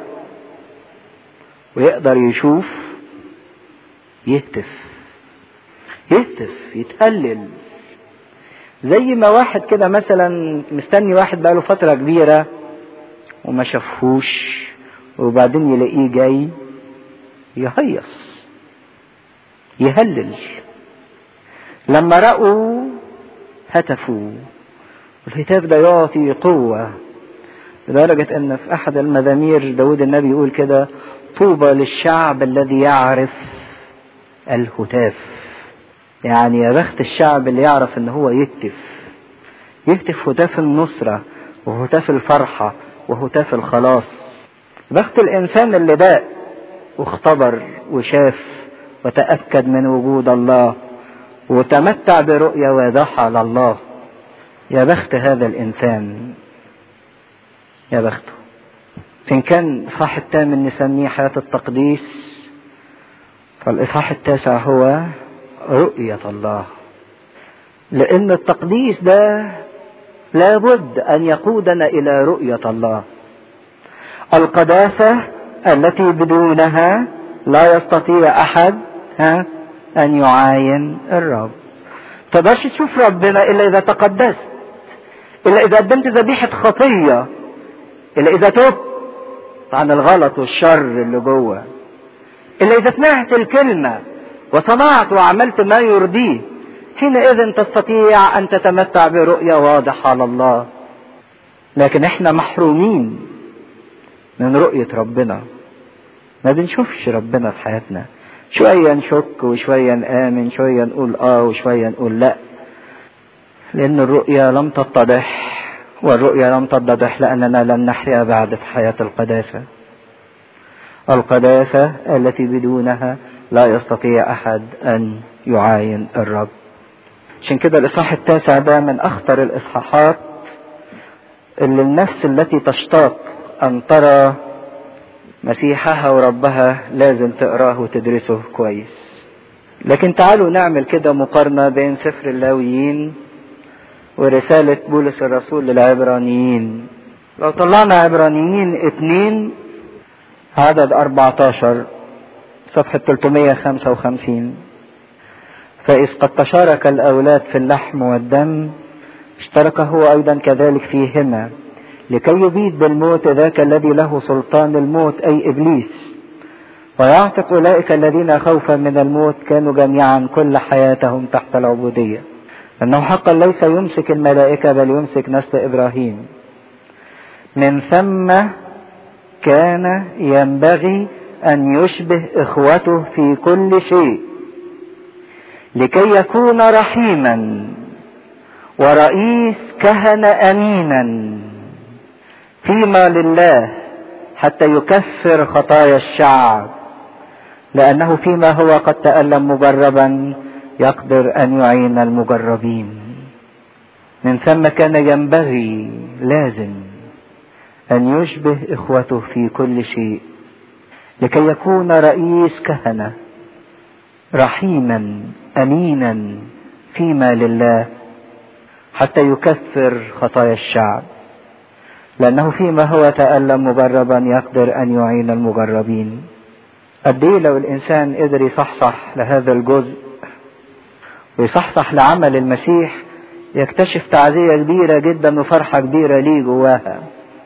ويقدر يشوف يهتف يهتف يتهلل زي ما واحد كده مثلا مستني واحد بقاله فترة كبيرة وما شافهوش وبعدين يلاقيه جاي يهيص يهلل لما رأوا هتفوا الهتاف ده يعطي قوة لدرجة ان في احد المزامير داود النبي يقول كده طوبى للشعب الذي يعرف الهتاف يعني يا بخت الشعب اللي يعرف ان هو يهتف يهتف هتاف النصرة وهتاف الفرحة وهتاف الخلاص بخت الانسان اللي داق واختبر وشاف وتأكد من وجود الله وتمتع برؤية واضحة لله يا بخت هذا الإنسان يا بخته إن كان صح التامن نسميه حياة التقديس فالإصحاح التاسع هو رؤية الله لأن التقديس ده لابد أن يقودنا إلى رؤية الله القداسة التي بدونها لا يستطيع أحد ها أن يعاين الرب تقدرش تشوف ربنا إلا إذا تقدست إلا إذا قدمت ذبيحة خطية إلا إذا تبت عن الغلط والشر اللي جوه إلا إذا سمعت الكلمة وصنعت وعملت ما يرضيه حينئذ تستطيع أن تتمتع برؤية واضحة على الله لكن احنا محرومين من رؤية ربنا ما بنشوفش ربنا في حياتنا شوية نشك وشوية نآمن شوية نقول آه وشوية نقول لأ لأن الرؤية لم تتضح والرؤية لم تتضح لأننا لم نحيا بعد في حياة القداسة القداسة التي بدونها لا يستطيع أحد أن يعاين الرب عشان كده الإصحاح التاسع ده من أخطر الإصحاحات اللي النفس التي تشتاق أن ترى مسيحها وربها لازم تقراه وتدرسه كويس لكن تعالوا نعمل كده مقارنة بين سفر اللاويين ورسالة بولس الرسول للعبرانيين لو طلعنا عبرانيين اتنين عدد 14 صفحة 355 فإذ قد تشارك الأولاد في اللحم والدم اشترك هو أيضا كذلك فيهما لكي يبيد بالموت ذاك الذي له سلطان الموت أي إبليس ويعتق أولئك الذين خوفا من الموت كانوا جميعا كل حياتهم تحت العبودية أنه حقا ليس يمسك الملائكة بل يمسك نسل إبراهيم من ثم كان ينبغي أن يشبه إخوته في كل شيء لكي يكون رحيما ورئيس كهنة أمينا فيما لله حتى يكفر خطايا الشعب لأنه فيما هو قد تألم مجربا يقدر أن يعين المجربين من ثم كان ينبغي لازم أن يشبه إخوته في كل شيء لكي يكون رئيس كهنة رحيما أمينا فيما لله حتى يكفر خطايا الشعب لأنه فيما هو تألم مجربا يقدر أن يعين المجربين قد إيه لو الإنسان قدر يصحصح لهذا الجزء ويصحصح لعمل المسيح يكتشف تعزية كبيرة جدا وفرحة كبيرة ليه جواها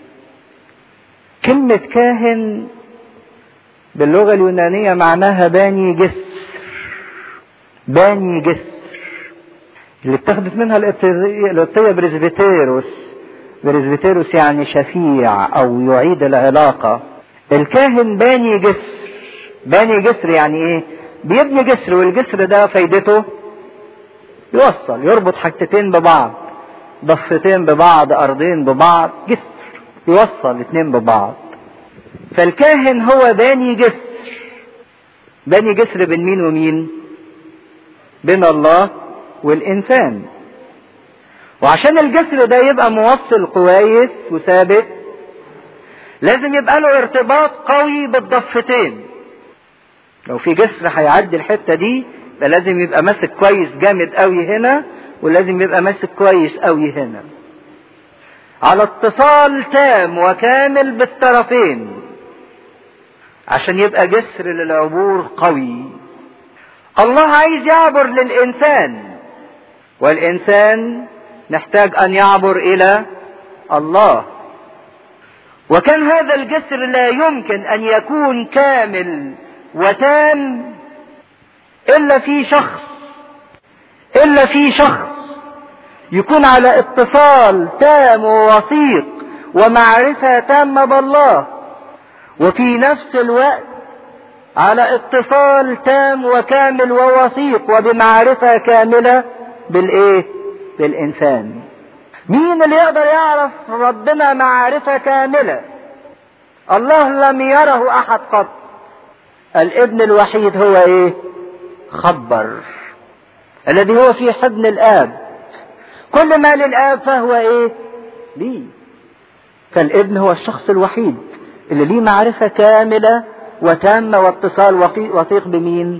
كلمة كاهن باللغة اليونانية معناها باني جسر باني جسر اللي اتخذت منها القبطية بريزبيتيروس بريزبيتيروس يعني شفيع او يعيد العلاقة الكاهن باني جسر باني جسر يعني ايه بيبني جسر والجسر ده فايدته يوصل يربط حاجتين ببعض ضفتين ببعض ارضين ببعض جسر يوصل اتنين ببعض فالكاهن هو باني جسر باني جسر بين مين ومين بين الله والانسان وعشان الجسر ده يبقى موصل كويس وثابت لازم يبقى له ارتباط قوي بالضفتين لو في جسر هيعدي الحته دي ده لازم يبقى ماسك كويس جامد قوي هنا ولازم يبقى ماسك كويس قوي هنا على اتصال تام وكامل بالطرفين عشان يبقى جسر للعبور قوي الله عايز يعبر للانسان والانسان نحتاج ان يعبر الى الله وكان هذا الجسر لا يمكن ان يكون كامل وتام الا في شخص الا في شخص يكون على اتصال تام ووثيق ومعرفة تامة بالله وفي نفس الوقت على اتصال تام وكامل ووثيق وبمعرفة كاملة بالايه بالانسان مين اللي يقدر يعرف ربنا معرفة كاملة الله لم يره احد قط الابن الوحيد هو ايه خبر الذي هو في حضن الاب كل ما للاب فهو ايه ليه فالابن هو الشخص الوحيد اللي ليه معرفة كاملة وتامة واتصال وثيق بمين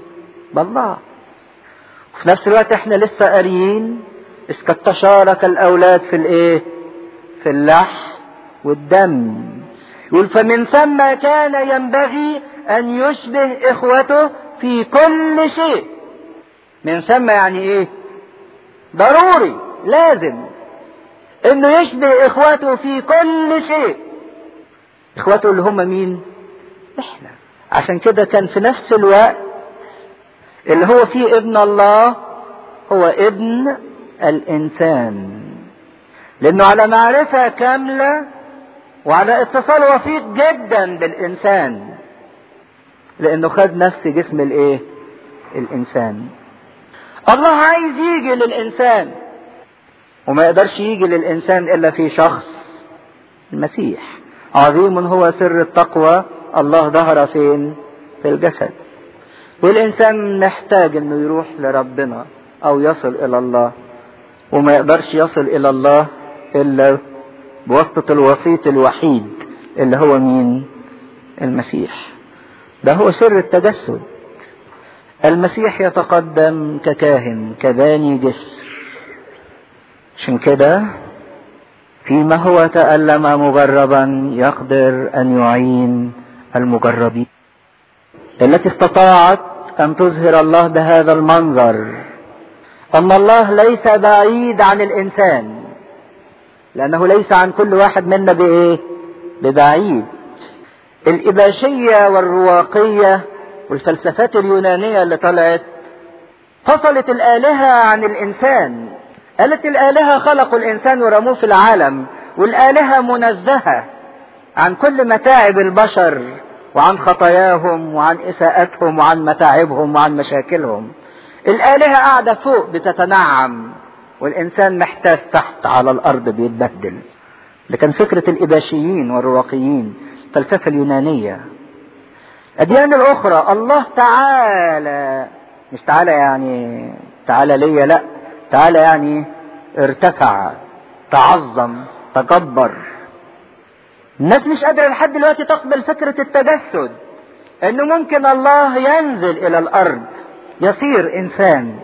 بالله وفي نفس الوقت احنا لسه قاريين إذ قد تشارك الأولاد في الإيه؟ في اللحم والدم يقول فمن ثم كان ينبغي أن يشبه إخوته في كل شيء من ثم يعني إيه؟ ضروري لازم إنه يشبه إخوته في كل شيء إخوته اللي هم مين؟ إحنا عشان كده كان في نفس الوقت اللي هو فيه ابن الله هو ابن الانسان لانه على معرفة كاملة وعلى اتصال وثيق جدا بالانسان لانه خد نفس جسم الايه الانسان الله عايز يجي للانسان وما يقدرش يجي للانسان الا في شخص المسيح عظيم هو سر التقوى الله ظهر فين في الجسد والإنسان محتاج إنه يروح لربنا أو يصل إلى الله وما يقدرش يصل إلى الله إلا بواسطة الوسيط الوحيد اللي هو مين؟ المسيح. ده هو سر التجسد. المسيح يتقدم ككاهن كباني جسر. عشان كده فيما هو تألم مجربا يقدر أن يعين المجربين. التي استطاعت ان تظهر الله بهذا المنظر ان الله ليس بعيد عن الانسان لانه ليس عن كل واحد منا بايه ببعيد الاباشيه والرواقيه والفلسفات اليونانيه اللي طلعت فصلت الالهه عن الانسان قالت الالهه خلقوا الانسان ورموه في العالم والالهه منزهه عن كل متاعب البشر وعن خطاياهم وعن اساءتهم وعن متاعبهم وعن مشاكلهم الالهه قاعده فوق بتتنعم والانسان محتاج تحت على الارض بيتبهدل لكن فكره الاباشيين والرواقيين الفلسفه اليونانيه الاديان الاخرى الله تعالى مش تعالى يعني تعالى ليا لا تعالى يعني ارتفع تعظم تكبر الناس مش قادرة لحد دلوقتي تقبل فكرة التجسد انه ممكن الله ينزل الى الارض يصير انسان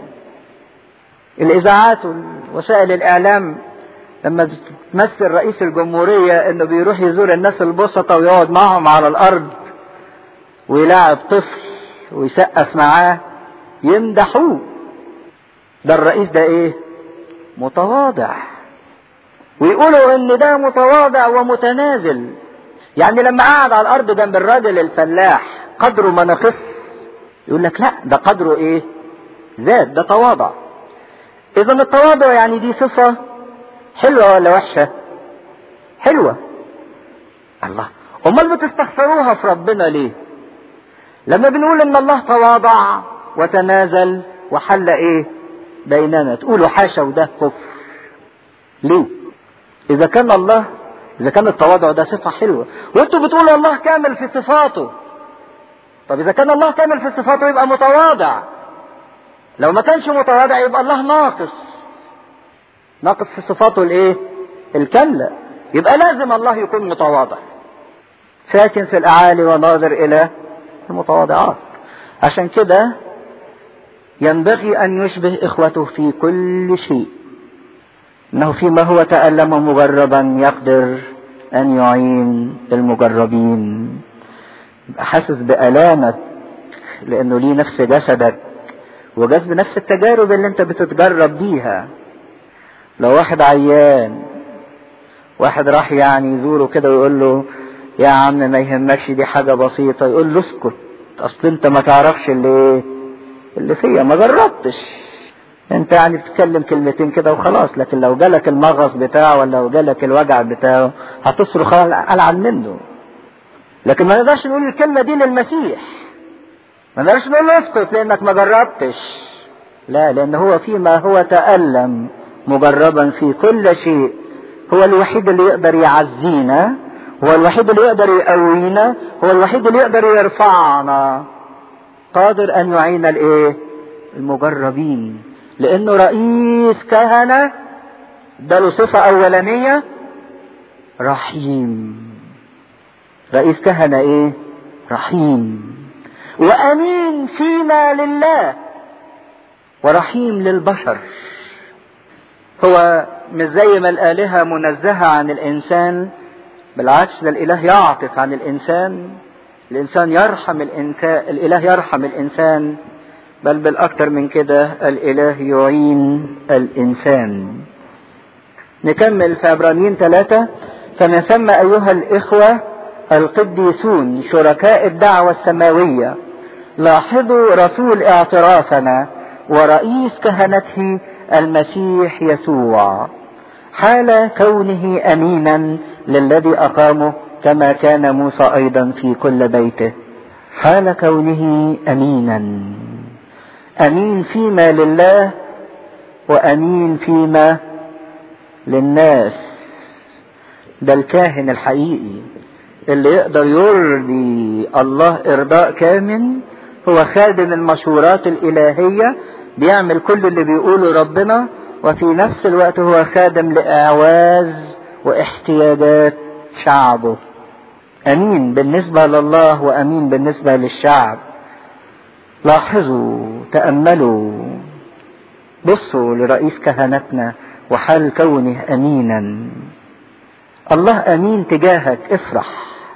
الاذاعات ووسائل الاعلام لما تمثل رئيس الجمهورية انه بيروح يزور الناس البسطة ويقعد معهم على الارض ويلاعب طفل ويسقف معاه يمدحوه ده الرئيس ده ايه متواضع ويقولوا ان ده متواضع ومتنازل يعني لما قعد على الارض جنب الراجل الفلاح قدره ما نقص يقول لك لا ده قدره ايه زاد ده تواضع اذا التواضع يعني دي صفة حلوة ولا وحشة حلوة الله امال بتستخسروها في ربنا ليه لما بنقول ان الله تواضع وتنازل وحل ايه بيننا تقولوا حاشا وده كفر ليه اذا كان الله اذا كان التواضع ده صفه حلوه وانتوا بتقولوا الله كامل في صفاته طب اذا كان الله كامل في صفاته يبقى متواضع لو ما كانش متواضع يبقى الله ناقص ناقص في صفاته الايه الكامله يبقى لازم الله يكون متواضع ساكن في الاعالي وناظر الى المتواضعات عشان كده ينبغي ان يشبه اخوته في كل شيء انه فيما هو تألم مجربا يقدر ان يعين المجربين حاسس بألامك لانه ليه نفس جسدك وجذب نفس التجارب اللي انت بتتجرب بيها لو واحد عيان واحد راح يعني يزوره كده ويقول له يا عم ما يهمكش دي حاجة بسيطة يقول له اسكت اصل انت ما تعرفش اللي اللي فيا ما جربتش انت يعني بتتكلم كلمتين كده وخلاص لكن لو جالك المغص بتاعه ولا لو جالك الوجع بتاعه هتصرخ العن منه لكن ما نقدرش نقول الكلمه دي للمسيح ما نقدرش نقول له اسكت لانك ما جربتش لا لان هو فيما هو تألم مجربا في كل شيء هو الوحيد اللي يقدر يعزينا هو الوحيد اللي يقدر يقوينا هو الوحيد اللي يقدر يرفعنا قادر ان يعين الايه المجربين لانه رئيس كهنة ده له صفة اولانية رحيم رئيس كهنة ايه رحيم وامين فيما لله ورحيم للبشر هو مش زي ما الالهه منزهه عن الانسان بالعكس ده الاله يعطف عن الانسان الانسان يرحم الانسان الاله يرحم الانسان بل بالاكثر من كده الاله يعين الانسان نكمل في عبرانيين ثلاثة فنسمى أيها الإخوة القديسون شركاء الدعوة السماوية لاحظوا رسول اعترافنا ورئيس كهنته المسيح يسوع حال كونه أمينا للذي أقامه كما كان موسى أيضا في كل بيته حال كونه أمينا أمين فيما لله وأمين فيما للناس ده الكاهن الحقيقي اللي يقدر يرضي الله ارضاء كامل هو خادم المشورات الالهيه بيعمل كل اللي بيقوله ربنا وفي نفس الوقت هو خادم لاعواز واحتياجات شعبه امين بالنسبه لله وامين بالنسبه للشعب لاحظوا تاملوا بصوا لرئيس كهنتنا وحال كونه امينا الله امين تجاهك افرح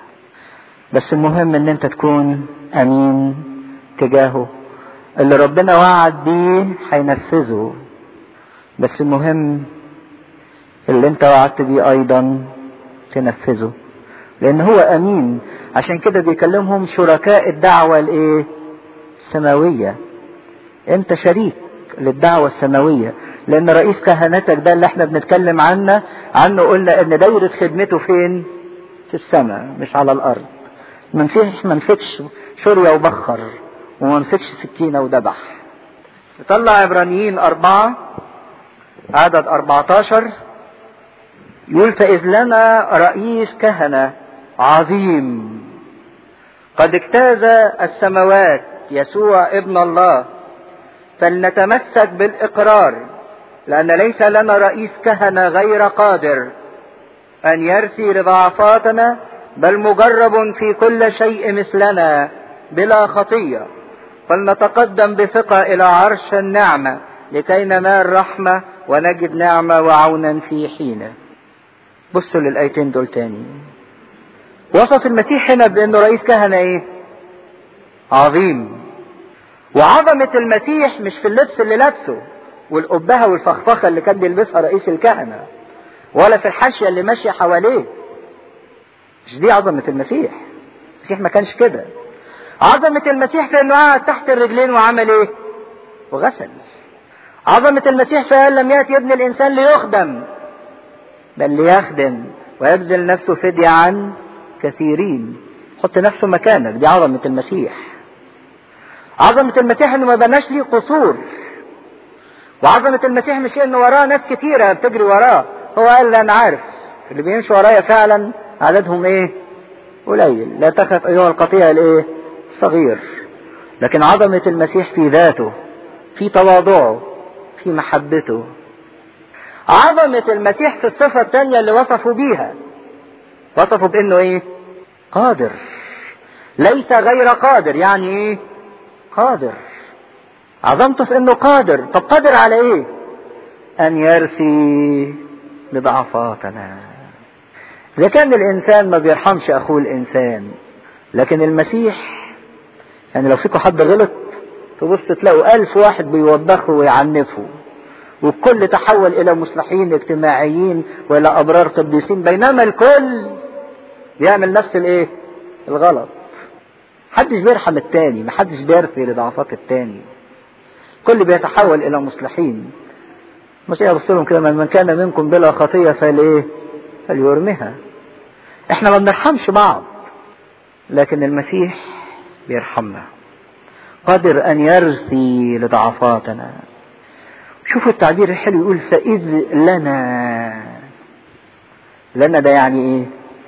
بس المهم ان انت تكون امين تجاهه اللي ربنا وعد بيه هينفذه بس المهم اللي انت وعدت بيه ايضا تنفذه لان هو امين عشان كده بيكلمهم شركاء الدعوة الايه السماوية انت شريك للدعوة السماوية لان رئيس كهنتك ده اللي احنا بنتكلم عنه عنه قلنا ان دايرة خدمته فين في السماء مش على الارض المسيح ما مسكش شورية وبخر وما مسكش سكينة وذبح نطلع عبرانيين أربعة عدد 14 يقول فإذ لنا رئيس كهنة عظيم قد اجتاز السماوات يسوع ابن الله فلنتمسك بالإقرار لأن ليس لنا رئيس كهنة غير قادر أن يرثي لضعفاتنا بل مجرب في كل شيء مثلنا بلا خطية فلنتقدم بثقة إلى عرش النعمة لكي ننال رحمة ونجد نعمة وعونا في حينه بصوا للآيتين دول تاني وصف المسيح هنا بأنه رئيس كهنة إيه؟ عظيم وعظمة المسيح مش في اللبس اللي لابسه والقبهة والفخفخة اللي كان بيلبسها رئيس الكهنة ولا في الحاشية اللي ماشية حواليه مش دي عظمة المسيح المسيح ما كانش كده عظمة المسيح في انه قعد تحت الرجلين وعمل ايه وغسل عظمة المسيح في ان لم يأتي ابن الانسان ليخدم بل ليخدم ويبذل نفسه فدية عن كثيرين حط نفسه مكانك دي عظمة المسيح عظمة المسيح انه ما بناش ليه قصور وعظمة المسيح مش انه وراه ناس كتيرة بتجري وراه هو قال انا عارف اللي بيمشوا ورايا فعلا عددهم ايه قليل لا تخف ايها القطيع الايه صغير لكن عظمة المسيح في ذاته في تواضعه في محبته عظمة المسيح في الصفة الثانية اللي وصفوا بيها وصفوا بانه ايه قادر ليس غير قادر يعني ايه قادر عظمته في انه قادر طب قادر على ايه ان يرثي لضعفاتنا اذا كان الانسان ما بيرحمش اخوه الانسان لكن المسيح يعني لو فيكم حد غلط تبص تلاقوا ألف واحد بيوبخه ويعنفه والكل تحول إلى مصلحين اجتماعيين وإلى أبرار قديسين بينما الكل بيعمل نفس الإيه؟ الغلط. محدش بيرحم التاني، محدش بيرثي لضعفات التاني. كل بيتحول إلى مصلحين. مش يبص لهم كده من كان منكم بلا خطية فلإيه؟ فليرمها. إحنا ما بنرحمش بعض. لكن المسيح بيرحمنا. قادر أن يرثي لضعفاتنا. شوفوا التعبير الحلو يقول فإذ لنا لنا ده يعني ايه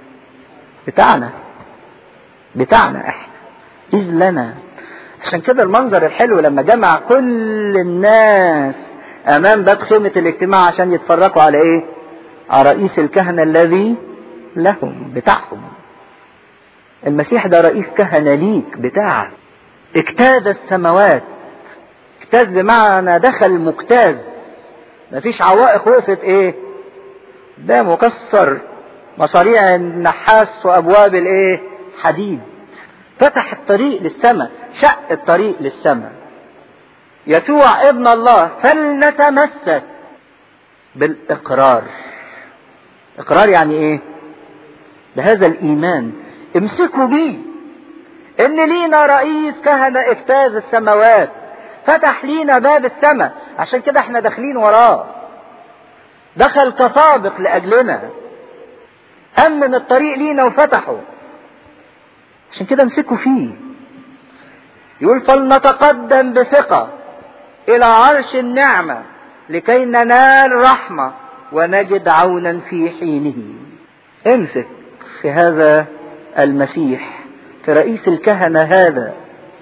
بتاعنا بتاعنا احنا إذ لنا عشان كده المنظر الحلو لما جمع كل الناس امام باب خيمة الاجتماع عشان يتفرجوا على ايه على رئيس الكهنة الذي لهم بتاعهم المسيح ده رئيس كهنة ليك بتاعك اجتاز السماوات اجتاز بمعنى دخل مجتاز مفيش عوائق وقفت ايه ده مكسر مصاريع النحاس وابواب الايه حديد فتح الطريق للسماء شق الطريق للسماء يسوع ابن الله فلنتمسك بالاقرار اقرار يعني ايه بهذا الايمان امسكوا بيه ان لينا رئيس كهنة اجتاز السماوات فتح لينا باب السماء عشان كده احنا داخلين وراه دخل كسابق لاجلنا امن الطريق لينا وفتحه عشان كده امسكوا فيه يقول فلنتقدم بثقة الى عرش النعمة لكي ننال رحمة ونجد عونا في حينه امسك في هذا المسيح في رئيس الكهنة هذا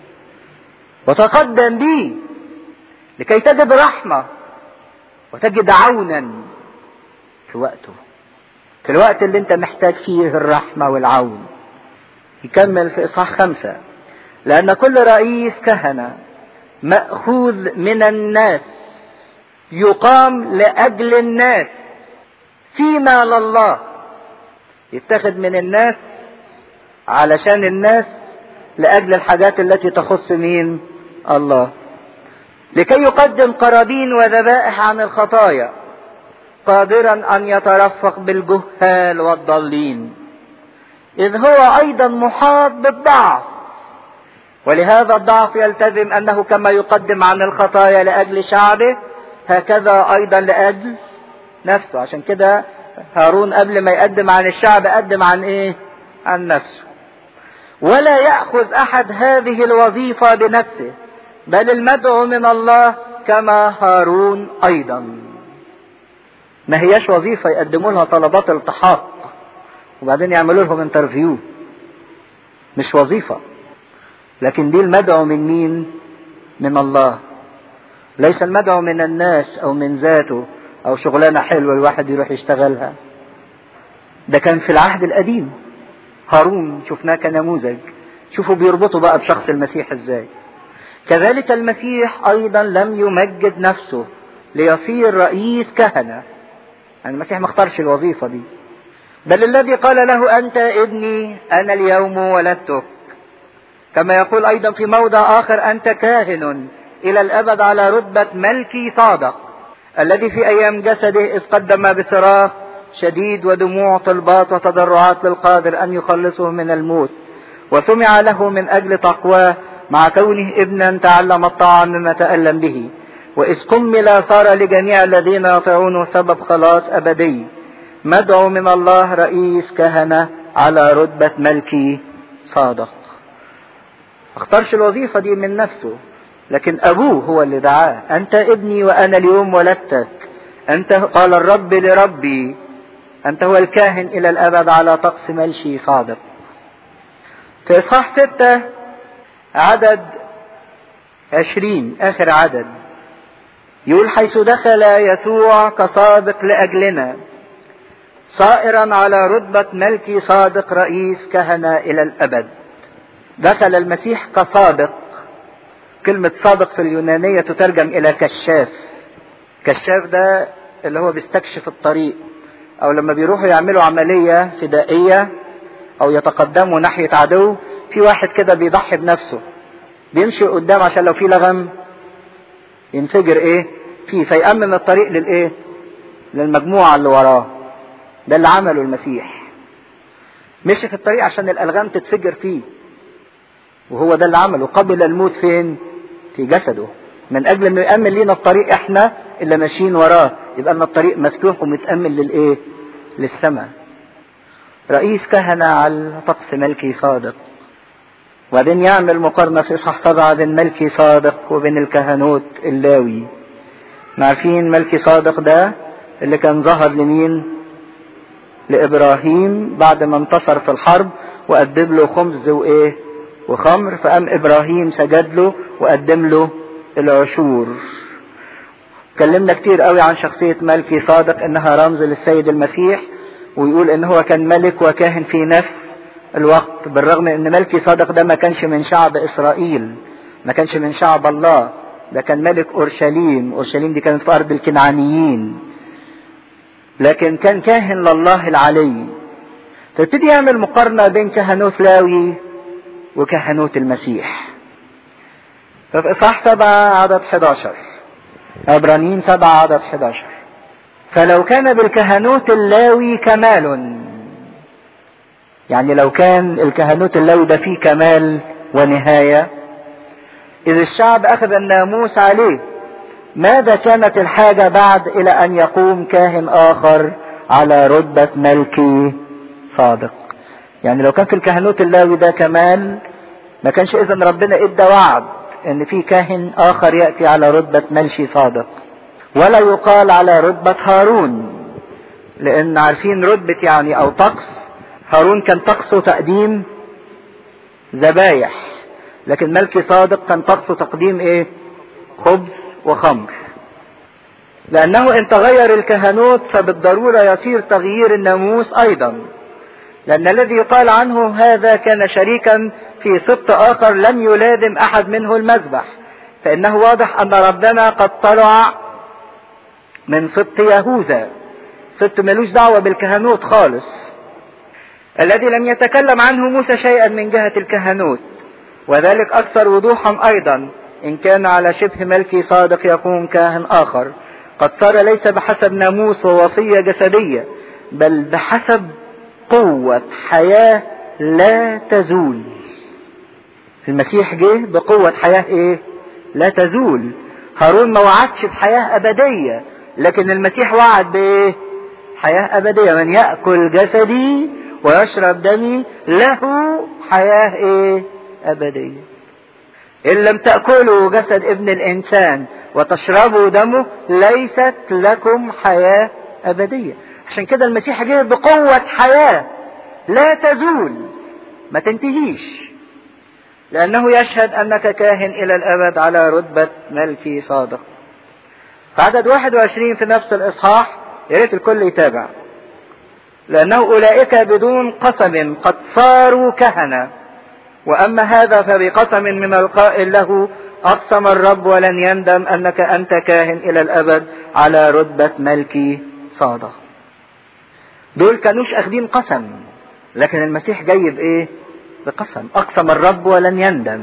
وتقدم به لكي تجد رحمة وتجد عونا في وقته في الوقت اللي انت محتاج فيه الرحمة والعون يكمل في إصحاح خمسة لأن كل رئيس كهنة مأخوذ من الناس يقام لأجل الناس فيما لله يتخذ من الناس علشان الناس لأجل الحاجات التي تخص مين الله لكي يقدم قرابين وذبائح عن الخطايا قادرا أن يترفق بالجهال والضالين إذ هو أيضا محاط بالضعف ولهذا الضعف يلتزم أنه كما يقدم عن الخطايا لأجل شعبه هكذا أيضا لأجل نفسه عشان كده هارون قبل ما يقدم عن الشعب قدم عن إيه عن نفسه ولا يأخذ أحد هذه الوظيفة بنفسه بل المدعو من الله كما هارون أيضا ما هياش وظيفة يقدموا لها طلبات التحاق وبعدين يعملوا لهم انترفيو مش وظيفة لكن دي المدعو من مين من الله ليس المدعو من الناس او من ذاته او شغلانة حلوة الواحد يروح يشتغلها ده كان في العهد القديم هارون شفناه كنموذج شوفوا بيربطوا بقى بشخص المسيح ازاي كذلك المسيح ايضا لم يمجد نفسه ليصير رئيس كهنة يعني المسيح ما اختارش الوظيفة دي بل الذي قال له انت ابني انا اليوم ولدتك كما يقول ايضا في موضع اخر انت كاهن الى الابد على رتبة ملكي صادق الذي في ايام جسده اذ قدم بصراخ شديد ودموع طلبات وتضرعات للقادر ان يخلصه من الموت وسمع له من اجل تقواه مع كونه ابنا تعلم الطعام مما تألم به وإذ كمل صار لجميع الذين يطيعونه سبب خلاص أبدي مدعو من الله رئيس كهنة على رتبة ملكي صادق اختارش الوظيفة دي من نفسه لكن أبوه هو اللي دعاه أنت ابني وأنا اليوم ولدتك أنت قال الرب لربي أنت هو الكاهن إلى الأبد على طقس ملشي صادق في إصحاح ستة عدد عشرين آخر عدد يقول حيث دخل يسوع كسابق لأجلنا صائرا على رتبة ملكي صادق رئيس كهنة إلى الأبد دخل المسيح كسابق كلمة صادق في اليونانية تترجم إلى كشاف كشاف ده اللي هو بيستكشف الطريق أو لما بيروحوا يعملوا عملية فدائية أو يتقدموا ناحية عدو في واحد كده بيضحي بنفسه بيمشي قدام عشان لو في لغم ينفجر ايه فيه فيأمن الطريق للايه للمجموعة اللي وراه ده اللي عمله المسيح مشي في الطريق عشان الألغام تتفجر فيه وهو ده اللي عمله قبل الموت فين في جسده من أجل أنه يأمن لينا الطريق إحنا اللي ماشيين وراه يبقى لنا الطريق مفتوح ومتأمن للإيه للسماء رئيس كهنة على طقس ملكي صادق وبعدين يعمل مقارنة في إصحاح سبعة بين ملكي صادق وبين الكهنوت اللاوي عارفين ملكي صادق ده اللي كان ظهر لمين لإبراهيم بعد ما انتصر في الحرب وقدم له خبز وإيه وخمر فقام إبراهيم سجد له وقدم له العشور اتكلمنا كتير قوي عن شخصية ملكي صادق انها رمز للسيد المسيح ويقول ان هو كان ملك وكاهن في نفس الوقت بالرغم ان ملكي صادق ده ما كانش من شعب اسرائيل ما كانش من شعب الله ده كان ملك اورشليم اورشليم دي كانت في ارض الكنعانيين لكن كان كاهن لله العلي تبتدي يعمل مقارنه بين كهنوت لاوي وكهنوت المسيح ففي اصحاح سبعة عدد 11 عبرانيين سبعة عدد 11 فلو كان بالكهنوت اللاوي كمال يعني لو كان الكهنوت اللاوي ده فيه كمال ونهاية إذ الشعب أخذ الناموس عليه ماذا كانت الحاجة بعد إلى أن يقوم كاهن آخر على رتبة ملكي صادق يعني لو كان في الكهنوت اللاوي ده كمال ما كانش إذا ربنا إدى وعد إن في كاهن آخر يأتي على رتبة ملشي صادق ولا يقال على رتبة هارون لأن عارفين رتبة يعني أو طقس هارون كان طقسه تقديم ذبايح لكن ملكي صادق كان طقسه تقديم ايه خبز وخمر لانه ان تغير الكهنوت فبالضرورة يصير تغيير الناموس ايضا لان الذي يقال عنه هذا كان شريكا في سبط اخر لم يلازم احد منه المذبح فانه واضح ان ربنا قد طلع من سبط يهوذا سبط ملوش دعوة بالكهنوت خالص الذي لم يتكلم عنه موسى شيئا من جهة الكهنوت وذلك أكثر وضوحا أيضا إن كان على شبه ملكي صادق يقوم كاهن آخر قد صار ليس بحسب ناموس ووصية جسدية بل بحسب قوة حياة لا تزول المسيح جه بقوة حياة ايه لا تزول هارون ما وعدش بحياة أبدية لكن المسيح وعد بايه حياة أبدية من يأكل جسدي ويشرب دمي له حياة ايه أبدية إن لم تأكلوا جسد ابن الإنسان وتشربوا دمه ليست لكم حياة أبدية عشان كده المسيح جه بقوة حياة لا تزول ما تنتهيش لأنه يشهد أنك كاهن إلى الأبد على رتبة ملكي صادق في عدد 21 في نفس الإصحاح يا ريت الكل يتابع لأنه أولئك بدون قسم قد صاروا كهنة وأما هذا فبقسم من القائل له أقسم الرب ولن يندم أنك أنت كاهن إلى الأبد على رتبة ملكي صادق دول كانوش أخدين قسم لكن المسيح جاي بإيه بقسم أقسم الرب ولن يندم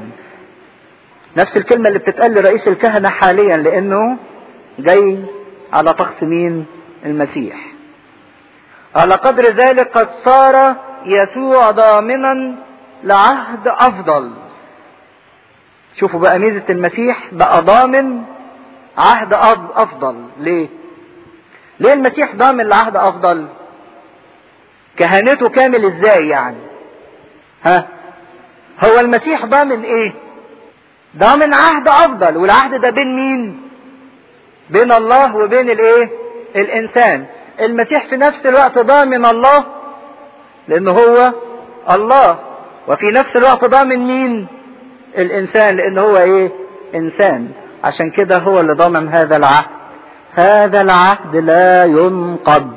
نفس الكلمة اللي بتتقال لرئيس الكهنة حاليا لأنه جاي على طقس مين المسيح على قدر ذلك قد صار يسوع ضامنا لعهد افضل شوفوا بقى ميزة المسيح بقى ضامن عهد افضل ليه ليه المسيح ضامن لعهد افضل كهنته كامل ازاي يعني ها هو المسيح ضامن ايه ضامن عهد افضل والعهد ده بين مين بين الله وبين الايه الانسان المسيح في نفس الوقت ضامن الله لانه هو الله وفي نفس الوقت ضامن مين الانسان لان هو ايه انسان عشان كده هو اللي ضامن هذا العهد هذا العهد لا ينقض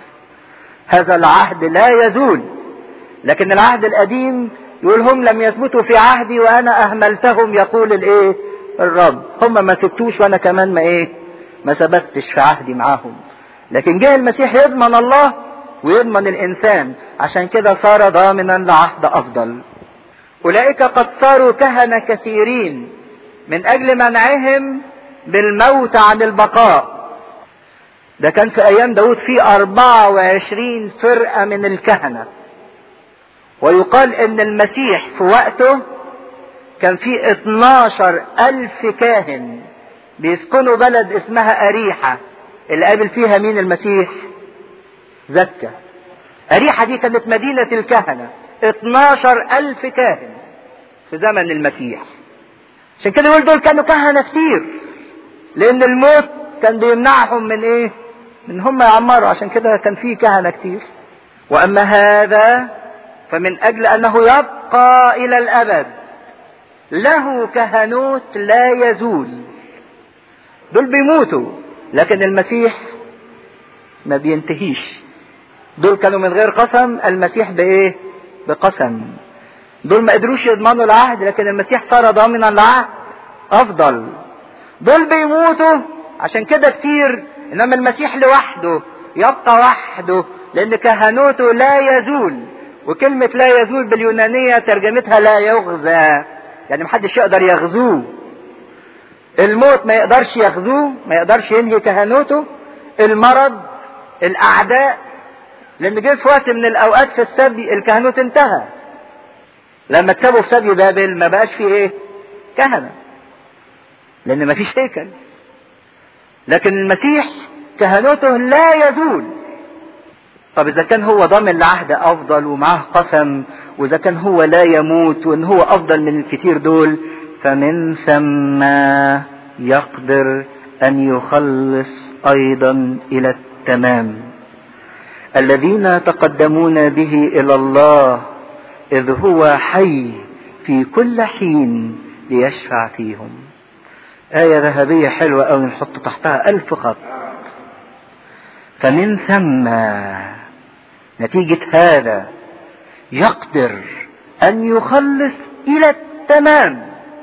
هذا العهد لا يزول لكن العهد القديم يقول هم لم يثبتوا في عهدي وانا اهملتهم يقول الايه الرب هم ما ثبتوش وانا كمان ما ايه ما ثبتش في عهدي معاهم لكن جه المسيح يضمن الله ويضمن الانسان عشان كده صار ضامنا لعهد افضل اولئك قد صاروا كهنه كثيرين من اجل منعهم بالموت عن البقاء ده كان في ايام داود في 24 فرقه من الكهنه ويقال ان المسيح في وقته كان في 12 الف كاهن بيسكنوا بلد اسمها اريحه اللي قابل فيها مين المسيح زكا أريحة دي كانت مدينة الكهنة 12 ألف كاهن في زمن المسيح عشان كده يقول دول كانوا كهنة كتير لأن الموت كان بيمنعهم من إيه؟ من هم يعمروا عشان كده كان في كهنة كتير وأما هذا فمن أجل أنه يبقى إلى الأبد له كهنوت لا يزول دول بيموتوا لكن المسيح ما بينتهيش دول كانوا من غير قسم المسيح بايه بقسم دول ما قدروش يضمنوا العهد لكن المسيح صار ضامنا العهد افضل دول بيموتوا عشان كده كتير انما المسيح لوحده يبقى وحده لان كهنوته لا يزول وكلمة لا يزول باليونانية ترجمتها لا يغزى يعني محدش يقدر يغزوه الموت ما يقدرش يغزوه ما يقدرش ينهي كهنوته المرض الاعداء لان جه في وقت من الاوقات في السبي الكهنوت انتهى لما اتسابوا في سبي بابل ما بقاش فيه ايه كهنة لان ما فيش هيكل لكن المسيح كهنوته لا يزول طب اذا كان هو ضامن لعهد افضل ومعاه قسم واذا كان هو لا يموت وان هو افضل من الكثير دول فمن ثم يقدر ان يخلص ايضا الى التمام الذين تقدمون به الى الله اذ هو حي في كل حين ليشفع فيهم آية ذهبية حلوة أوي نحط تحتها ألف خط فمن ثم نتيجة هذا يقدر أن يخلص إلى التمام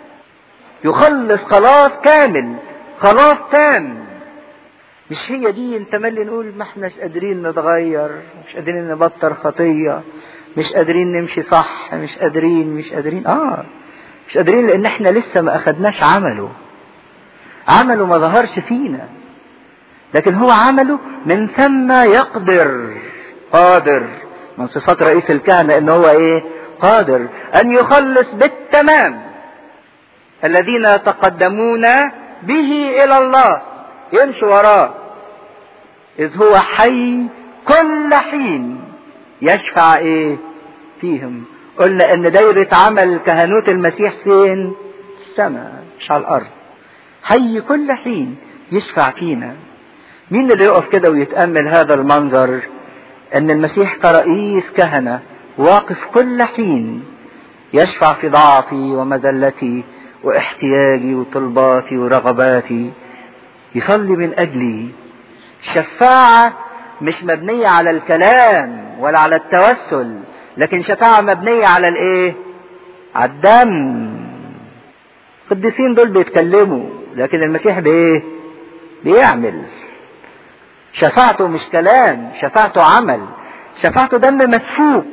يخلص خلاص كامل خلاص تام مش هي دي انت مالي نقول ما احناش قادرين نتغير مش قادرين نبطل خطية مش قادرين نمشي صح مش قادرين مش قادرين اه مش قادرين لان احنا لسه ما اخدناش عمله عمله ما ظهرش فينا لكن هو عمله من ثم يقدر قادر من صفات رئيس الكهنة ان هو ايه قادر ان يخلص بالتمام الذين يتقدمون به الى الله يمشي وراه اذ هو حي كل حين يشفع ايه فيهم قلنا ان دايرة عمل كهنوت المسيح فين السماء مش على الارض حي كل حين يشفع فينا مين اللي يقف كده ويتأمل هذا المنظر ان المسيح كرئيس كهنة واقف كل حين يشفع في ضعفي ومذلتي واحتياجي وطلباتي ورغباتي يصلي من اجلي الشفاعة مش مبنية على الكلام ولا على التوسل لكن شفاعة مبنية على الايه على الدم القديسين دول بيتكلموا لكن المسيح بايه بيعمل شفاعته مش كلام شفاعته عمل شفاعته دم مسفوك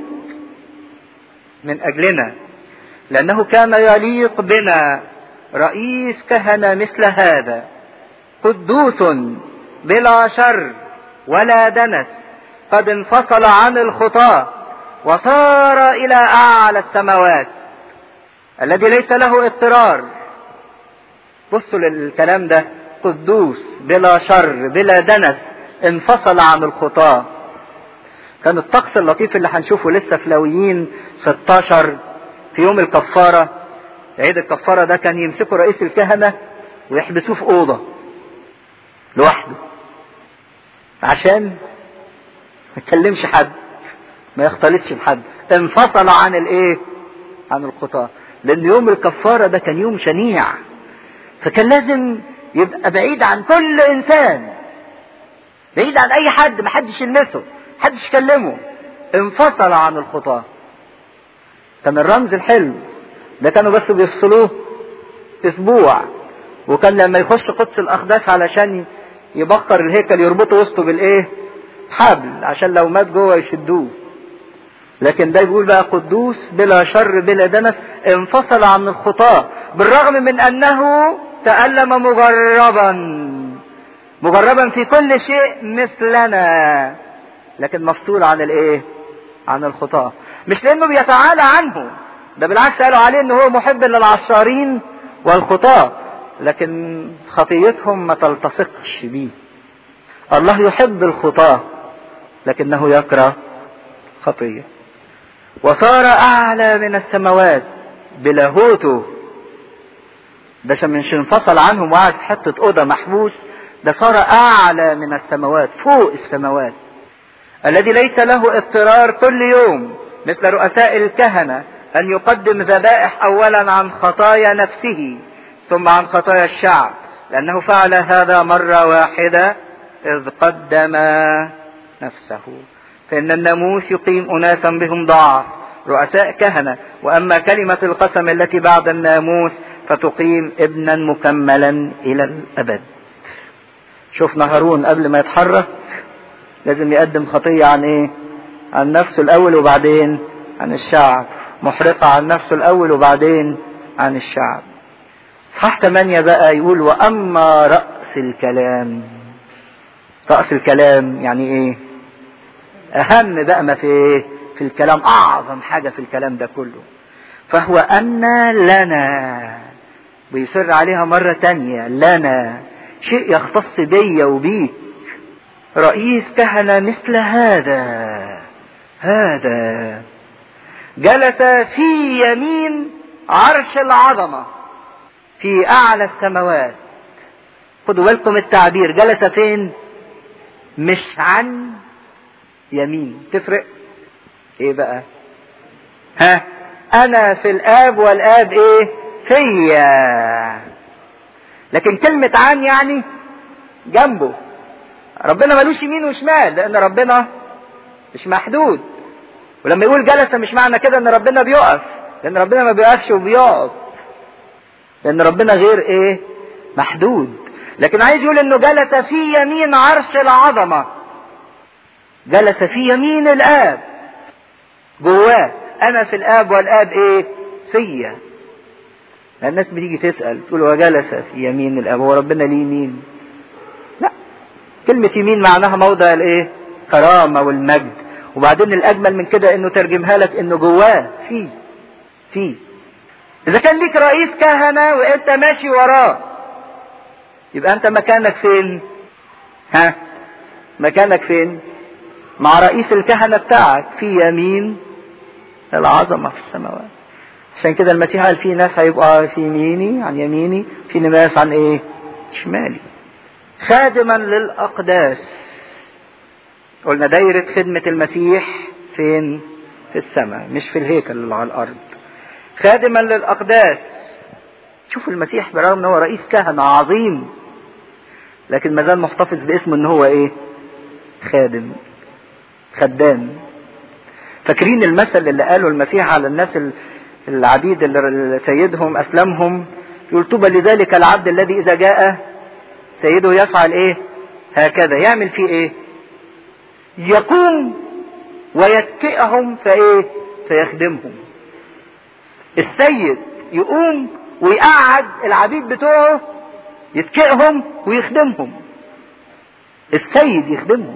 من اجلنا لانه كان يليق بنا رئيس كهنه مثل هذا قدوس بلا شر ولا دنس قد انفصل عن الخطاه وصار الى اعلى السماوات الذي ليس له اضطرار بصوا للكلام ده قدوس بلا شر بلا دنس انفصل عن الخطاة كان الطقس اللطيف اللي هنشوفه لسه في لويين 16 في يوم الكفارة عيد الكفارة ده كان يمسكوا رئيس الكهنة ويحبسوه في أوضة لوحده عشان ما يكلمش حد ما يختلطش بحد انفصل عن الايه عن الخطاة لان يوم الكفارة ده كان يوم شنيع فكان لازم يبقى بعيد عن كل انسان بعيد عن اي حد ما حدش يلمسه حدش يكلمه انفصل عن الخطاة كان الرمز الحلو ده كانوا بس بيفصلوه اسبوع وكان لما يخش قدس الاقداس علشان يبقر الهيكل يربطه وسطه بالايه حبل عشان لو مات جوه يشدوه لكن ده بيقول بقى قدوس بلا شر بلا دنس انفصل عن الخطاة بالرغم من انه تألم مجربا مجربا في كل شيء مثلنا لكن مفصول عن الايه عن الخطاة مش لانه بيتعالى عنه ده بالعكس قالوا عليه ان هو محب للعشارين والخطاة لكن خطيتهم ما تلتصقش بيه الله يحب الخطاة لكنه يكره خطية وصار أعلى من السماوات بلاهوته ده مش انفصل عنهم وقعد في حتة أوضة محبوس ده صار أعلى من السماوات فوق السماوات الذي ليس له اضطرار كل يوم مثل رؤساء الكهنة أن يقدم ذبائح أولا عن خطايا نفسه ثم عن خطايا الشعب لأنه فعل هذا مرة واحدة إذ قدم نفسه فإن الناموس يقيم أناسا بهم ضعف رؤساء كهنة وأما كلمة القسم التي بعد الناموس فتقيم ابنا مكملا الى الابد شفنا هارون قبل ما يتحرك لازم يقدم خطية عن ايه عن نفسه الاول وبعدين عن الشعب محرقة عن نفسه الاول وبعدين عن الشعب صح تمانية بقى يقول واما رأس الكلام رأس الكلام يعني ايه اهم بقى ما في ايه في الكلام اعظم حاجة في الكلام ده كله فهو ان لنا ويصر عليها مرة تانية لنا شيء يختص بيا وبيك رئيس كهنة مثل هذا هذا جلس في يمين عرش العظمة في أعلى السماوات خدوا بالكم التعبير جلس فين مش عن يمين تفرق ايه بقى ها انا في الاب والاب ايه فيا لكن كلمة عن يعني جنبه ربنا ملوش يمين وشمال لان ربنا مش محدود ولما يقول جلس مش معنى كده ان ربنا بيقف لان ربنا ما بيقفش وبيقعد لان ربنا غير ايه محدود لكن عايز يقول انه جلس في يمين عرش العظمه جلس في يمين الاب جواه انا في الاب والاب ايه فيا الناس بتيجي تسال تقول هو جلس في يمين الاب هو ربنا ليه يمين لا كلمه يمين معناها موضع الايه كرامه والمجد وبعدين الاجمل من كده انه ترجمها لك انه جواه في في اذا كان ليك رئيس كهنه وانت ماشي وراه يبقى انت مكانك فين ها مكانك فين مع رئيس الكهنه بتاعك في يمين العظمه في السماوات عشان كده المسيح قال في ناس هيبقى في يميني عن يميني في ناس عن ايه شمالي خادما للاقداس قلنا دايرة خدمة المسيح فين في السماء مش في الهيكل اللي على الارض خادما للاقداس شوفوا المسيح برغم ان هو رئيس كهنة عظيم لكن ما زال محتفظ باسمه ان هو ايه خادم خدام فاكرين المثل اللي قاله المسيح على الناس العبيد اللي سيدهم اسلمهم يقول طوبى لذلك العبد الذي اذا جاء سيده يفعل ايه هكذا يعمل فيه ايه يقوم ويتكئهم فايه فيخدمهم السيد يقوم ويقعد العبيد بتوعه يتكئهم ويخدمهم السيد يخدمهم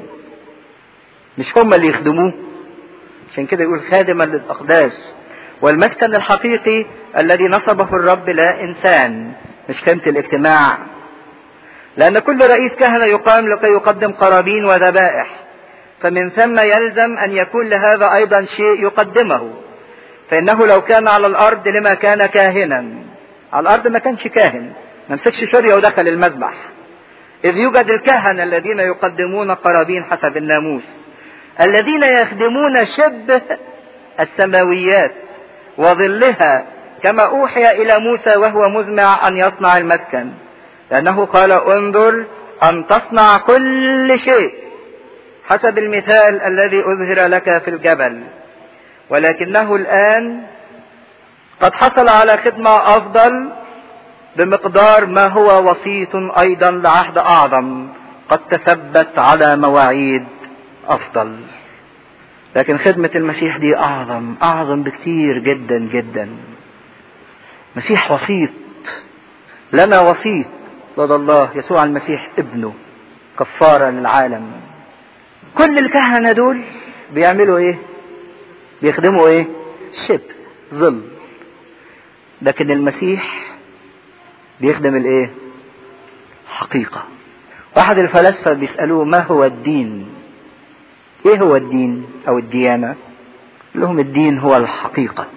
مش هم اللي يخدموه عشان كده يقول خادما للاقداس والمسكن الحقيقي الذي نصبه الرب لا انسان مش خيمه الاجتماع لان كل رئيس كهنه يقام لكي يقدم قرابين وذبائح فمن ثم يلزم ان يكون لهذا ايضا شيء يقدمه فانه لو كان على الارض لما كان كاهنا على الارض ما كانش كاهن ما مسكش شريه ودخل المذبح اذ يوجد الكهنه الذين يقدمون قرابين حسب الناموس الذين يخدمون شبه السماويات وظلها كما اوحي الى موسى وهو مزمع ان يصنع المسكن لانه قال انظر ان تصنع كل شيء حسب المثال الذي اظهر لك في الجبل ولكنه الان قد حصل على خدمه افضل بمقدار ما هو وسيط ايضا لعهد اعظم قد تثبت على مواعيد افضل لكن خدمة المسيح دي اعظم اعظم بكتير جدا جدا مسيح وسيط لنا وسيط لدى الله يسوع المسيح ابنه كفارة للعالم كل الكهنة دول بيعملوا ايه بيخدموا ايه شبه ظل لكن المسيح بيخدم الايه حقيقة واحد الفلاسفة بيسألوه ما هو الدين ايه هو الدين او الديانة لهم الدين هو الحقيقة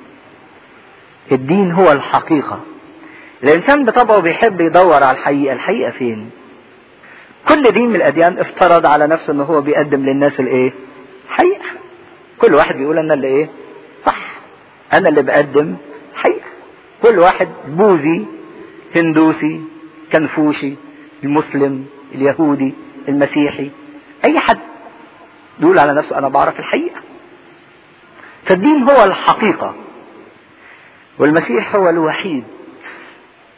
الدين هو الحقيقة الانسان بطبعه بيحب يدور على الحقيقة الحقيقة فين كل دين من الاديان افترض على نفسه ان هو بيقدم للناس الايه حقيقة كل واحد بيقول انا اللي ايه صح انا اللي بقدم حقيقة كل واحد بوذي هندوسي كنفوشي المسلم اليهودي المسيحي اي حد بيقول على نفسه انا بعرف الحقيقة فالدين هو الحقيقة والمسيح هو الوحيد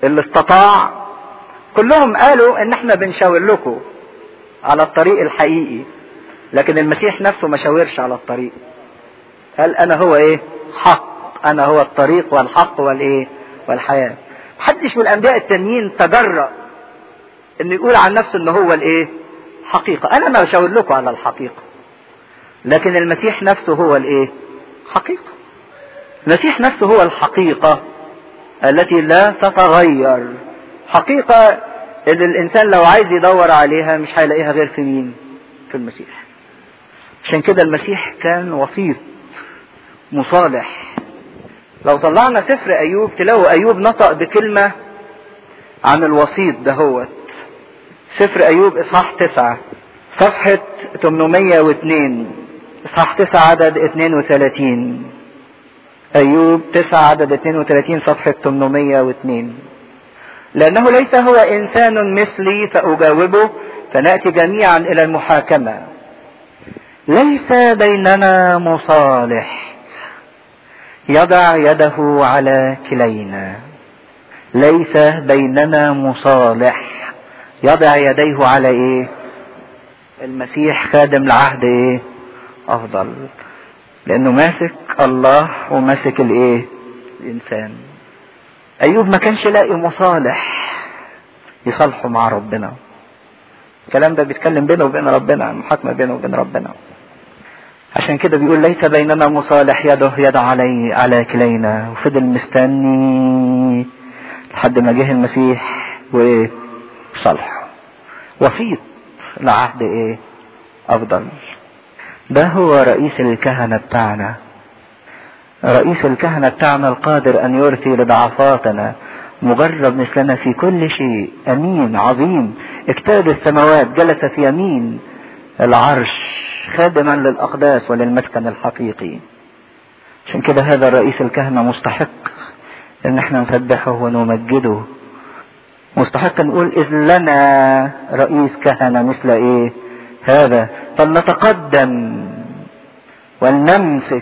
اللي استطاع كلهم قالوا ان احنا بنشاور لكم على الطريق الحقيقي لكن المسيح نفسه ما شاورش على الطريق قال انا هو ايه حق انا هو الطريق والحق والايه والحياة محدش من الانبياء التانيين تجرأ انه يقول عن نفسه ان هو الايه حقيقة انا ما بشاور لكم على الحقيقة لكن المسيح نفسه هو الايه حقيقة المسيح نفسه هو الحقيقة التي لا تتغير حقيقة اللي الانسان لو عايز يدور عليها مش هيلاقيها غير في مين في المسيح عشان كده المسيح كان وسيط مصالح لو طلعنا سفر ايوب تلاقوا ايوب نطق بكلمة عن الوسيط دهوت سفر ايوب اصحاح تسعة صفحة 802 اصحاح تسعة عدد 32 ايوب تسعة عدد 32 صفحة 802 لانه ليس هو انسان مثلي فاجاوبه فناتي جميعا الى المحاكمة ليس بيننا مصالح يضع يده على كلينا ليس بيننا مصالح يضع يديه على ايه المسيح خادم العهد ايه افضل لانه ماسك الله وماسك الايه الانسان ايوب ما كانش لاقي مصالح يصالحه مع ربنا الكلام ده بيتكلم بينه وبين ربنا المحاكمه بينه وبين ربنا عشان كده بيقول ليس بيننا مصالح يده يد علي على كلينا وفضل مستني لحد ما جه المسيح وايه صالحه وسيط لعهد ايه افضل ده هو رئيس الكهنة بتاعنا رئيس الكهنة بتاعنا القادر ان يرثي لضعفاتنا مجرب مثلنا في كل شيء امين عظيم اجتاد السماوات جلس في يمين العرش خادما للاقداس وللمسكن الحقيقي عشان كده هذا الرئيس الكهنة مستحق ان احنا نسبحه ونمجده مستحق نقول اذ لنا رئيس كهنة مثل ايه هذا فلنتقدم ولنمسك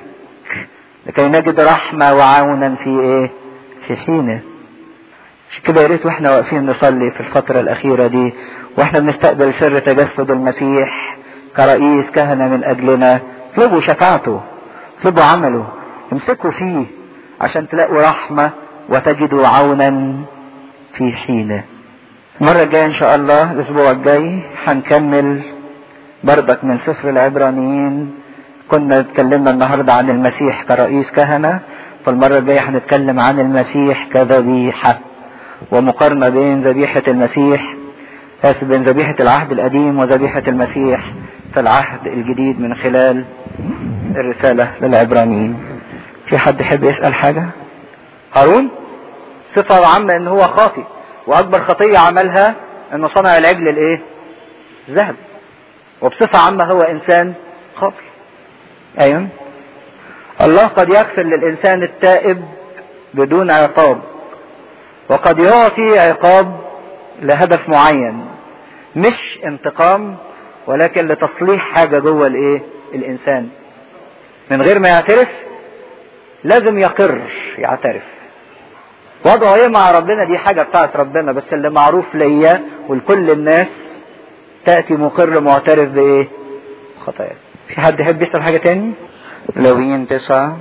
لكي نجد رحمة وعونا في ايه في حينه عشان كده يا ريت واحنا واقفين نصلي في الفترة الأخيرة دي واحنا بنستقبل سر تجسد المسيح كرئيس كهنة من أجلنا اطلبوا شفاعته اطلبوا عمله امسكوا فيه عشان تلاقوا رحمة وتجدوا عونا في حينه المرة الجاية إن شاء الله الأسبوع الجاي هنكمل بردك من سفر العبرانيين كنا اتكلمنا النهاردة عن المسيح كرئيس كهنة فالمرة الجاية هنتكلم عن المسيح كذبيحة ومقارنة بين ذبيحة المسيح آسف بين ذبيحة العهد القديم وذبيحة المسيح في العهد الجديد من خلال الرسالة للعبرانيين في حد يحب يسأل حاجة هارون صفة عامة ان هو خاطئ واكبر خطية عملها انه صنع العجل الايه ذهب وبصفة عامة هو انسان خاطئ ايوه الله قد يغفر للانسان التائب بدون عقاب وقد يعطي عقاب لهدف معين مش انتقام ولكن لتصليح حاجة جوه الايه الانسان من غير ما يعترف لازم يقر يعترف وضعه ايه مع ربنا دي حاجة بتاعت ربنا بس اللي معروف ليا ولكل الناس تأتي مقر معترف بايه خطايا في حد يحب يسأل حاجة تاني لوين تسعة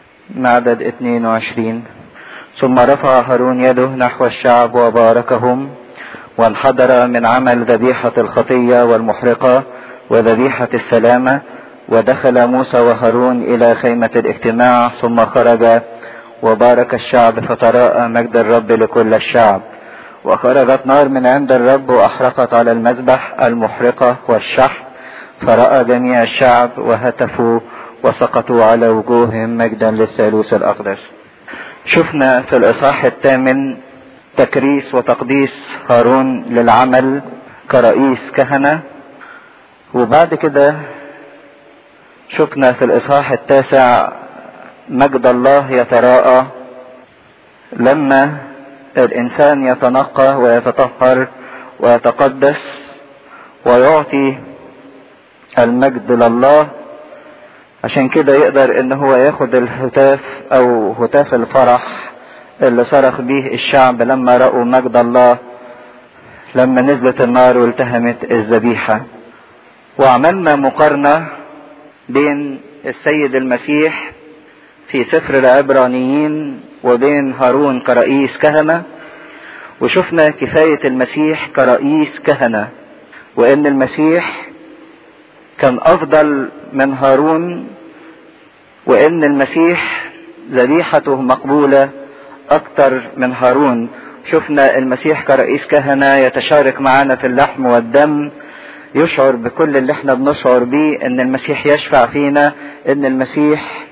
عدد 22 ثم رفع هارون يده نحو الشعب وباركهم وانحدر من عمل ذبيحة الخطية والمحرقة وذبيحة السلامة ودخل موسى وهارون إلى خيمة الاجتماع ثم خرج وبارك الشعب فتراءى مجد الرب لكل الشعب وخرجت نار من عند الرب وأحرقت على المذبح المحرقة والشحم فرأى جميع الشعب وهتفوا وسقطوا على وجوههم مجدا للثالوث الأقدس شفنا في الإصحاح الثامن تكريس وتقديس هارون للعمل كرئيس كهنة وبعد كده شفنا في الإصحاح التاسع مجد الله يتراءى لما الإنسان يتنقى ويتطهر ويتقدس ويعطي المجد لله عشان كده يقدر ان هو ياخد الهتاف او هتاف الفرح اللي صرخ به الشعب لما رأوا مجد الله لما نزلت النار والتهمت الذبيحة وعملنا مقارنة بين السيد المسيح في سفر العبرانيين وبين هارون كرئيس كهنة وشفنا كفاية المسيح كرئيس كهنة وان المسيح كان افضل من هارون وان المسيح ذبيحته مقبولة اكتر من هارون شفنا المسيح كرئيس كهنة يتشارك معنا في اللحم والدم يشعر بكل اللي احنا بنشعر بيه ان المسيح يشفع فينا ان المسيح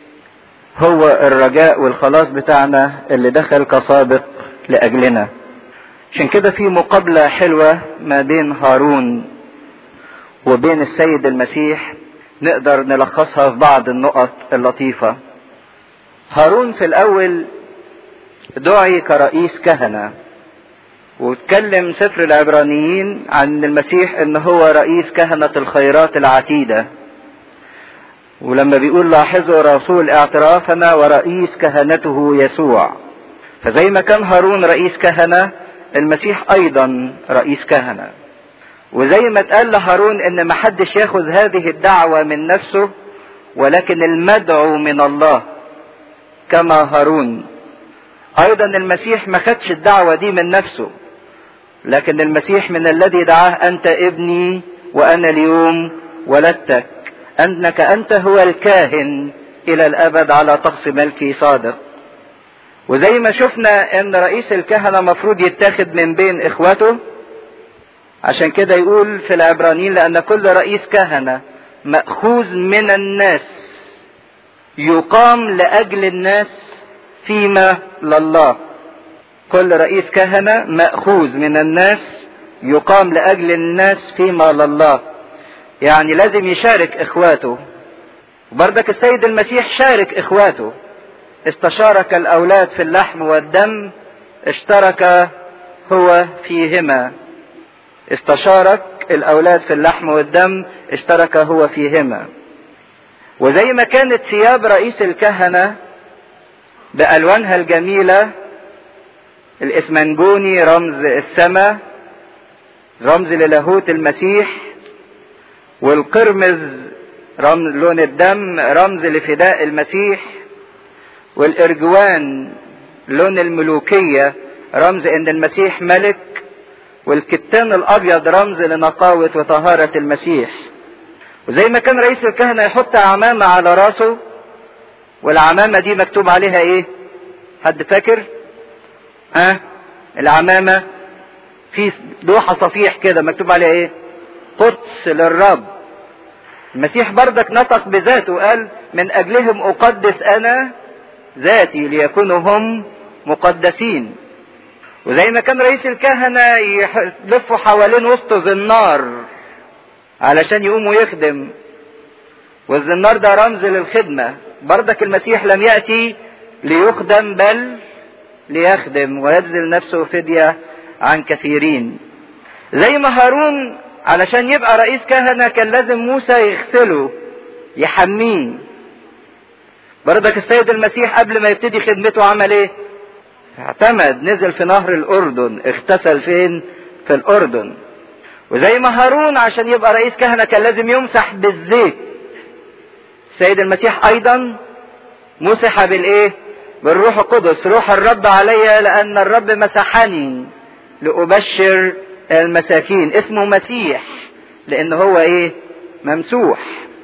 هو الرجاء والخلاص بتاعنا اللي دخل كسابق لاجلنا عشان كده في مقابلة حلوة ما بين هارون وبين السيد المسيح نقدر نلخصها في بعض النقط اللطيفة هارون في الاول دعي كرئيس كهنة واتكلم سفر العبرانيين عن المسيح ان هو رئيس كهنة الخيرات العتيدة ولما بيقول لاحظوا رسول اعترافنا ورئيس كهنته يسوع فزي ما كان هارون رئيس كهنة المسيح ايضا رئيس كهنة وزي ما اتقال لهارون ان محدش ياخذ هذه الدعوة من نفسه ولكن المدعو من الله كما هارون ايضا المسيح ما خدش الدعوة دي من نفسه لكن المسيح من الذي دعاه انت ابني وانا اليوم ولدتك انك انت هو الكاهن الى الابد على طقس ملكي صادق وزي ما شفنا ان رئيس الكهنة مفروض يتاخد من بين اخوته عشان كده يقول في العبرانيين لان كل رئيس كهنة مأخوذ من الناس يقام لاجل الناس فيما لله كل رئيس كهنة مأخوذ من الناس يقام لأجل الناس فيما لله يعني لازم يشارك إخواته وبردك السيد المسيح شارك إخواته استشارك الأولاد في اللحم والدم اشترك هو فيهما استشارك الأولاد في اللحم والدم اشترك هو فيهما وزي ما كانت ثياب رئيس الكهنة بألوانها الجميلة الإسمنجوني رمز السماء رمز للاهوت المسيح والقرمز رمز لون الدم رمز لفداء المسيح والإرجوان لون الملوكية رمز إن المسيح ملك والكتان الأبيض رمز لنقاوة وطهارة المسيح وزي ما كان رئيس الكهنة يحط عمامة على راسه والعمامة دي مكتوب عليها ايه حد فاكر ها العمامة في لوحة صفيح كده مكتوب عليها ايه قدس للرب المسيح بردك نطق بذاته قال من اجلهم اقدس انا ذاتي ليكونوا هم مقدسين وزي ما كان رئيس الكهنة يلفوا حوالين وسط النار علشان يقوموا يخدم والزنار ده رمز للخدمة بردك المسيح لم يأتي ليخدم بل ليخدم ويبذل نفسه فدية عن كثيرين زي ما هارون علشان يبقى رئيس كهنة كان لازم موسى يغسله يحميه بردك السيد المسيح قبل ما يبتدي خدمته عمل ايه اعتمد نزل في نهر الاردن اغتسل فين في الاردن وزي ما هارون عشان يبقى رئيس كهنة كان لازم يمسح بالزيت السيد المسيح ايضا مسح بالايه بالروح القدس روح الرب علي لان الرب مسحني لابشر المساكين اسمه مسيح لان هو ايه ممسوح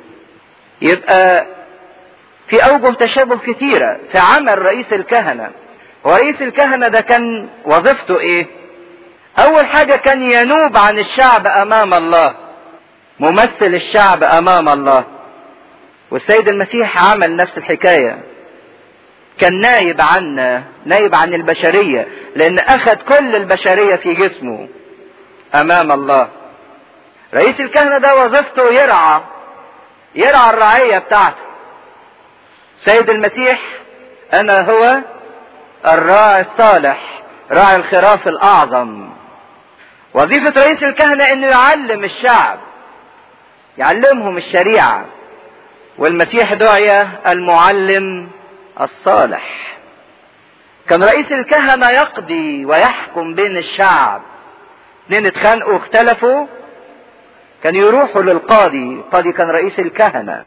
يبقى في اوجه تشابه كثيره في عمل رئيس الكهنه ورئيس الكهنه ده كان وظيفته ايه اول حاجه كان ينوب عن الشعب امام الله ممثل الشعب امام الله والسيد المسيح عمل نفس الحكايه كان نايب عنا نايب عن البشريه لان اخذ كل البشريه في جسمه امام الله رئيس الكهنه ده وظيفته يرعى يرعى الرعيه بتاعته سيد المسيح انا هو الراعي الصالح راعي الخراف الاعظم وظيفة رئيس الكهنة انه يعلم الشعب يعلمهم الشريعة والمسيح دعي المعلم الصالح كان رئيس الكهنة يقضي ويحكم بين الشعب اتنين اتخانقوا واختلفوا كان يروحوا للقاضي القاضي كان رئيس الكهنة